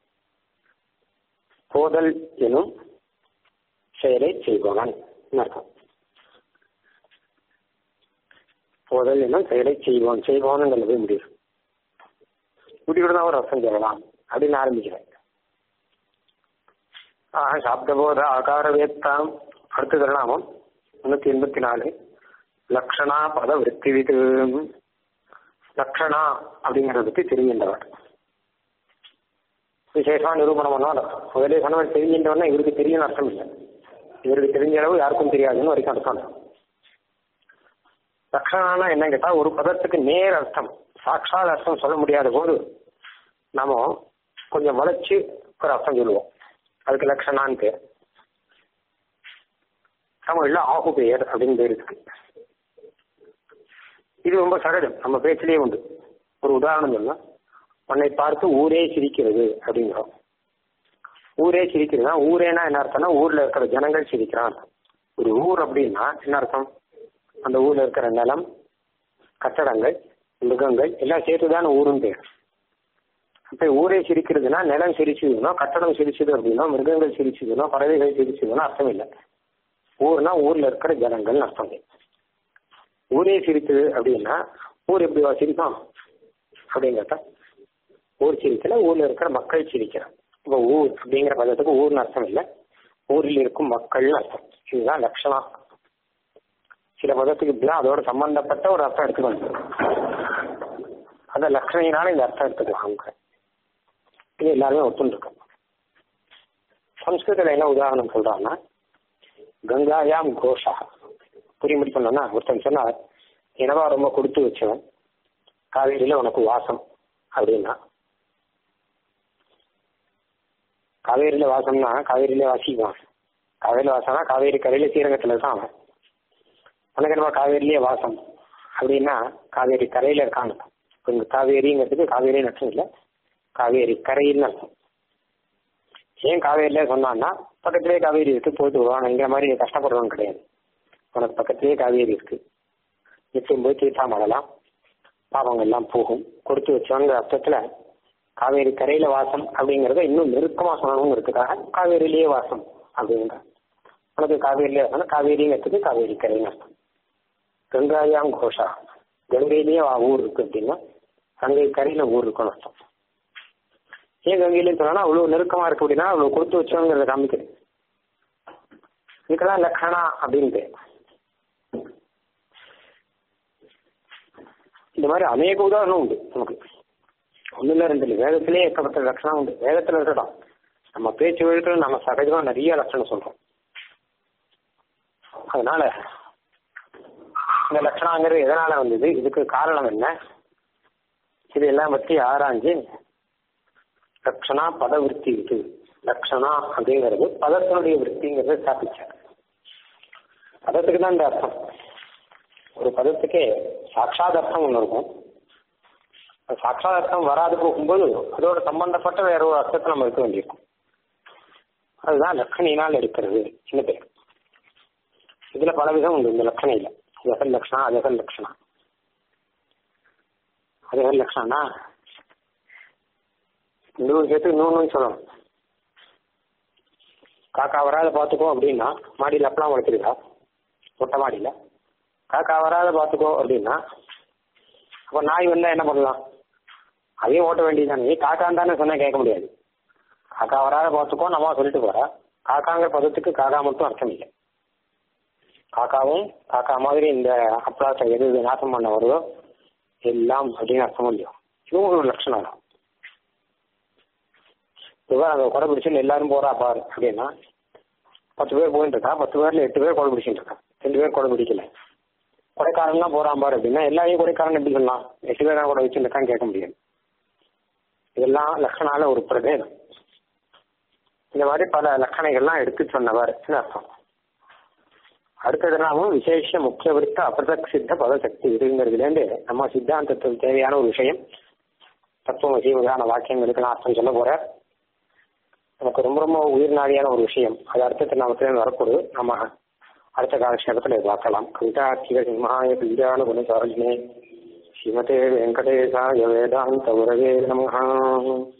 போதல் எனும் செயலை செய்பவன் அர்த்தம் போதல் எனும் செயலை செய்வோம் செய்வோம் போய் முடியும் இப்படி தான் ஒரு அர்த்தம் சொல்லலாம் அப்படின்னு ஆரம்பிக்கிறேன் ஆக சாப்த போத ஆகார வேத்தாம் அடுத்த திருநாமம் முன்னூத்தி எண்பத்தி நாலு லக்ஷணா பத விற்பி விது லக்ஷணா அப்படிங்கறத பத்தி தெரிகின்றவர் விசேஷமா நிரூபணம் பண்ணால் முதலே சொன்னவர் தெரிஞ்சின்றவனா இவருக்கு தெரியும் அர்த்தம் இல்லை இவருக்கு தெரிஞ்ச அளவு யாருக்கும் தெரியாதுன்னு வரைக்கும் அர்த்தம் லக்ஷணானா என்ன கேட்டா ஒரு பதத்துக்கு நேர் அர்த்தம் சாட்சாத் அர்த்தம் சொல்ல முடியாத போது நாம கொஞ்சம் வளைச்சு ஒரு அர்த்தம் சொல்லுவோம் அதுக்கு லட்சணான்னு பேர் தமிழ்ல ஆகு பெயர் அப்படின்னு பேர் இருக்கு இது ரொம்ப சகஜம் நம்ம பேச்சிலேயே உண்டு ஒரு உதாரணம் சொன்னா உன்னை பார்த்து ஊரே சிரிக்கிறது அப்படிங்கிறோம் ஊரே சிரிக்கிறதுனா ஊரேனா என்ன அர்த்தம்னா ஊர்ல இருக்கிற ஜனங்கள் சிரிக்கிறான் ஒரு ஊர் அப்படின்னா என்ன அர்த்தம் அந்த ஊர்ல இருக்கிற நிலம் கட்டடங்கள் மிருகங்கள் எல்லாம் சேர்த்துதான் ஊருன்னு பேர் அப்ப ஊரே சிரிக்கிறதுனா நிலம் சிரிச்சதுன்னா கட்டடம் சிரிச்சது அப்படின்னா மிருகங்கள் சிரிச்சதுன்னா பறவைகள் சிரிச்சதுன்னா அர்த்தம் இல்லை ஊர்னா ஊர்ல இருக்கிற ஜனங்கள் அர்த்தம் ஊரே சிரித்தது அப்படின்னா ஊர் எப்படி சிரிக்கும் அப்படின்னு கேட்டா ஊர் சிரிக்கல ஊர்ல இருக்கிற மக்கள் சிரிக்கிறான் இப்போ ஊர் அப்படிங்கிற பதத்துக்கு ஊர்னு அர்த்தம் இல்லை ஊரில் இருக்கும் மக்கள்னு அர்த்தம் இதுதான் லட்சணம் சில பதத்துக்கு இப்படிதான் அதோட சம்பந்தப்பட்ட ஒரு அர்த்தம் எடுத்துக்கணும் அந்த லட்சணையினால இந்த அர்த்தம் எடுத்துக்கலாம் அவங்க இது எல்லாருமே ஒத்துருக்கும் சம்ஸ்கிருதத்துல என்ன உதாரணம் சொல்றாங்கன்னா கங்காயாம் கோஷா புரியும்படி சொன்னா ஒருத்தன் சொன்னார் எனவா ரொம்ப கொடுத்து வச்சவன் காவேரியில உனக்கு வாசம் அப்படின்னா காவேரியில வாசம்னா காவேரியில வாசிக்குவான் காவேரியில வாசம்னா காவேரி கரையில ஸ்ரீரங்கத்துல தான் அவன் உனக்கு என்னவா காவேரியிலேயே வாசம் அப்படின்னா காவேரி கரையில இருக்கான்னு இங்க காவேரிங்கிறதுக்கு காவேரி அர்த்தம் இல்லை காவேரி கரையில் அர்த்தம் ஏன் காவேரியில சொன்னான்னா பக்கத்திலேயே காவேரி இருக்கு போயிட்டு வருவான் எங்கிற மாதிரி கஷ்டப்படுறவன் கிடையாது உனக்கு பக்கத்திலேயே காவேரி இருக்கு நிச்சயம் போய் தீர்த்தா மழலாம் பாவங்கள் எல்லாம் போகும் கொடுத்து வச்சவங்கிற அர்த்தத்துல காவேரி கரையில வாசம் அப்படிங்கறத இன்னும் நெருக்கமா சொல்லணுங்கிறதுக்காக காவேரியிலேயே வாசம் அப்படிங்கிற உனக்கு காவேரியிலே வாசம் காவேரிங்கிறதுக்கு காவேரி கரைன்னு அர்த்தம் கங்காயாம் கோஷா கங்கையிலேயே ஊர் இருக்கு அப்படின்னா கங்கை கரையில ஊர் இருக்குன்னு அர்த்தம் ஏன் கங்கையிலேயே சொன்னா அவ்வளவு நெருக்கமா இருக்கு அப்படின்னா அவ்வளவு கொடுத்து வச்சோங்கிறத காமிக்குது இதுக்கெல்லாம் லக்ஷணா அப்படின்ட்டு இந்த மாதிரி அநேக உதாரணம் உண்டு நமக்கு ஒண்ணு இல்ல ரெண்டு இல்லை வேதத்திலேயே ஏற்பட்ட லட்சணம் உண்டு வேதத்துல இருக்கட்டும் நம்ம பேச்சு வழக்கில் நம்ம சகஜமா நிறைய லட்சணம் சொல்றோம் அதனால இந்த லட்சணங்கிறது எதனால வந்தது இதுக்கு காரணம் என்ன இது எல்லாம் பற்றி ஆராய்ஞ்சு லட்சணா பத விற்பி இருக்கு லட்சணா அப்படிங்கிறது பதத்தினுடைய விற்பிங்கிறத ஸ்தாபிச்சார் பதத்துக்கு தான் இந்த அர்த்தம் ஒரு பதத்துக்கே சாட்சாத் அர்த்தம் ஒன்று இருக்கும் சாட்சாத் அர்த்தம் வராது போகும்போது அதோட சம்பந்தப்பட்ட வேற ஒரு அர்த்தத்தை நம்ம இருக்க வேண்டியிருக்கும் அதுதான் லட்சணியினால் எடுக்கிறது சின்ன பேர் இதுல பல விதம் உண்டு இந்த லட்சணையில அதகல் லட்சணா அதகல் லட்சணா அதகல் லட்சணா இன்னொரு சேர்த்து இன்னொன்னு சொல்லணும் காக்கா வராத பார்த்துக்கோ அப்படின்னா மாடியில் அப்பெல்லாம் வளர்த்துருக்கா மொட்டை மாடியில் காக்கா வராத பார்த்துக்கோ அப்படின்னா அப்போ நாய் வந்தா என்ன பண்ணலாம் அதையும் ஓட்ட வேண்டியதுதானே நீ காக்கான்னு தானே சொன்னா கேட்க முடியாது காக்கா வராத பார்த்துக்கோ நம்ம சொல்லிட்டு போறா காக்காங்கிற பதத்துக்கு காக்கா மட்டும் அர்த்தம் இல்லை காக்காவும் காக்கா மாதிரி இந்த அப்ளாசை எது எது நாசம் பண்ண வருதோ எல்லாம் அப்படின்னு அர்த்தமும் இல்லையோ இதுவும் ஒரு லட்சணம் தான் இவன் அந்த கொடை பிடிச்சுன்னு எல்லாரும் போறா பாரு அப்படின்னா பத்து பேர் போயிட்டு இருக்கா பத்து பேர்ல எட்டு பேர் கொடை பிடிச்சிட்டு இருக்கா ரெண்டு பேர் கொடை பிடிக்கல கொடைக்காரன்லாம் போறான் பாரு அப்படின்னா எல்லாரையும் கொடைக்காரன் எப்படி சொல்லலாம் எட்டு பேர் தான் கூட வச்சுருக்கான்னு கேட்க முடியாது இதெல்லாம் லட்சணால ஒரு பிரபேதம் இந்த மாதிரி பல லட்சணைகள்லாம் எடுத்து சொன்னவர் அர்த்தம் அடுத்ததுனாவும் விசேஷ முக்கிய விருத்த அபிரதக் சித்த பதசக்தி இதுங்கிறதுலேருந்து நம்ம சித்தாந்தத்துக்கு தேவையான ஒரு விஷயம் தத்துவமசி முதலான வாக்கியங்களுக்கெல்லாம் அர்த்தம் சொல்ல போற நமக்கு ரொம்ப ரொம்ப உயிர் நாடியான ஒரு விஷயம் அது அர்த்தத்தை நமக்கு வரக்கூடாது நம்ம அடுத்த காலக்ஷேபத்தில் பார்க்கலாம் கவிதார்த்திக சிம்ஹாய பீஜான குணசாலினே ஸ்ரீமதே வெங்கடேசாய வேதாந்த உரவே நம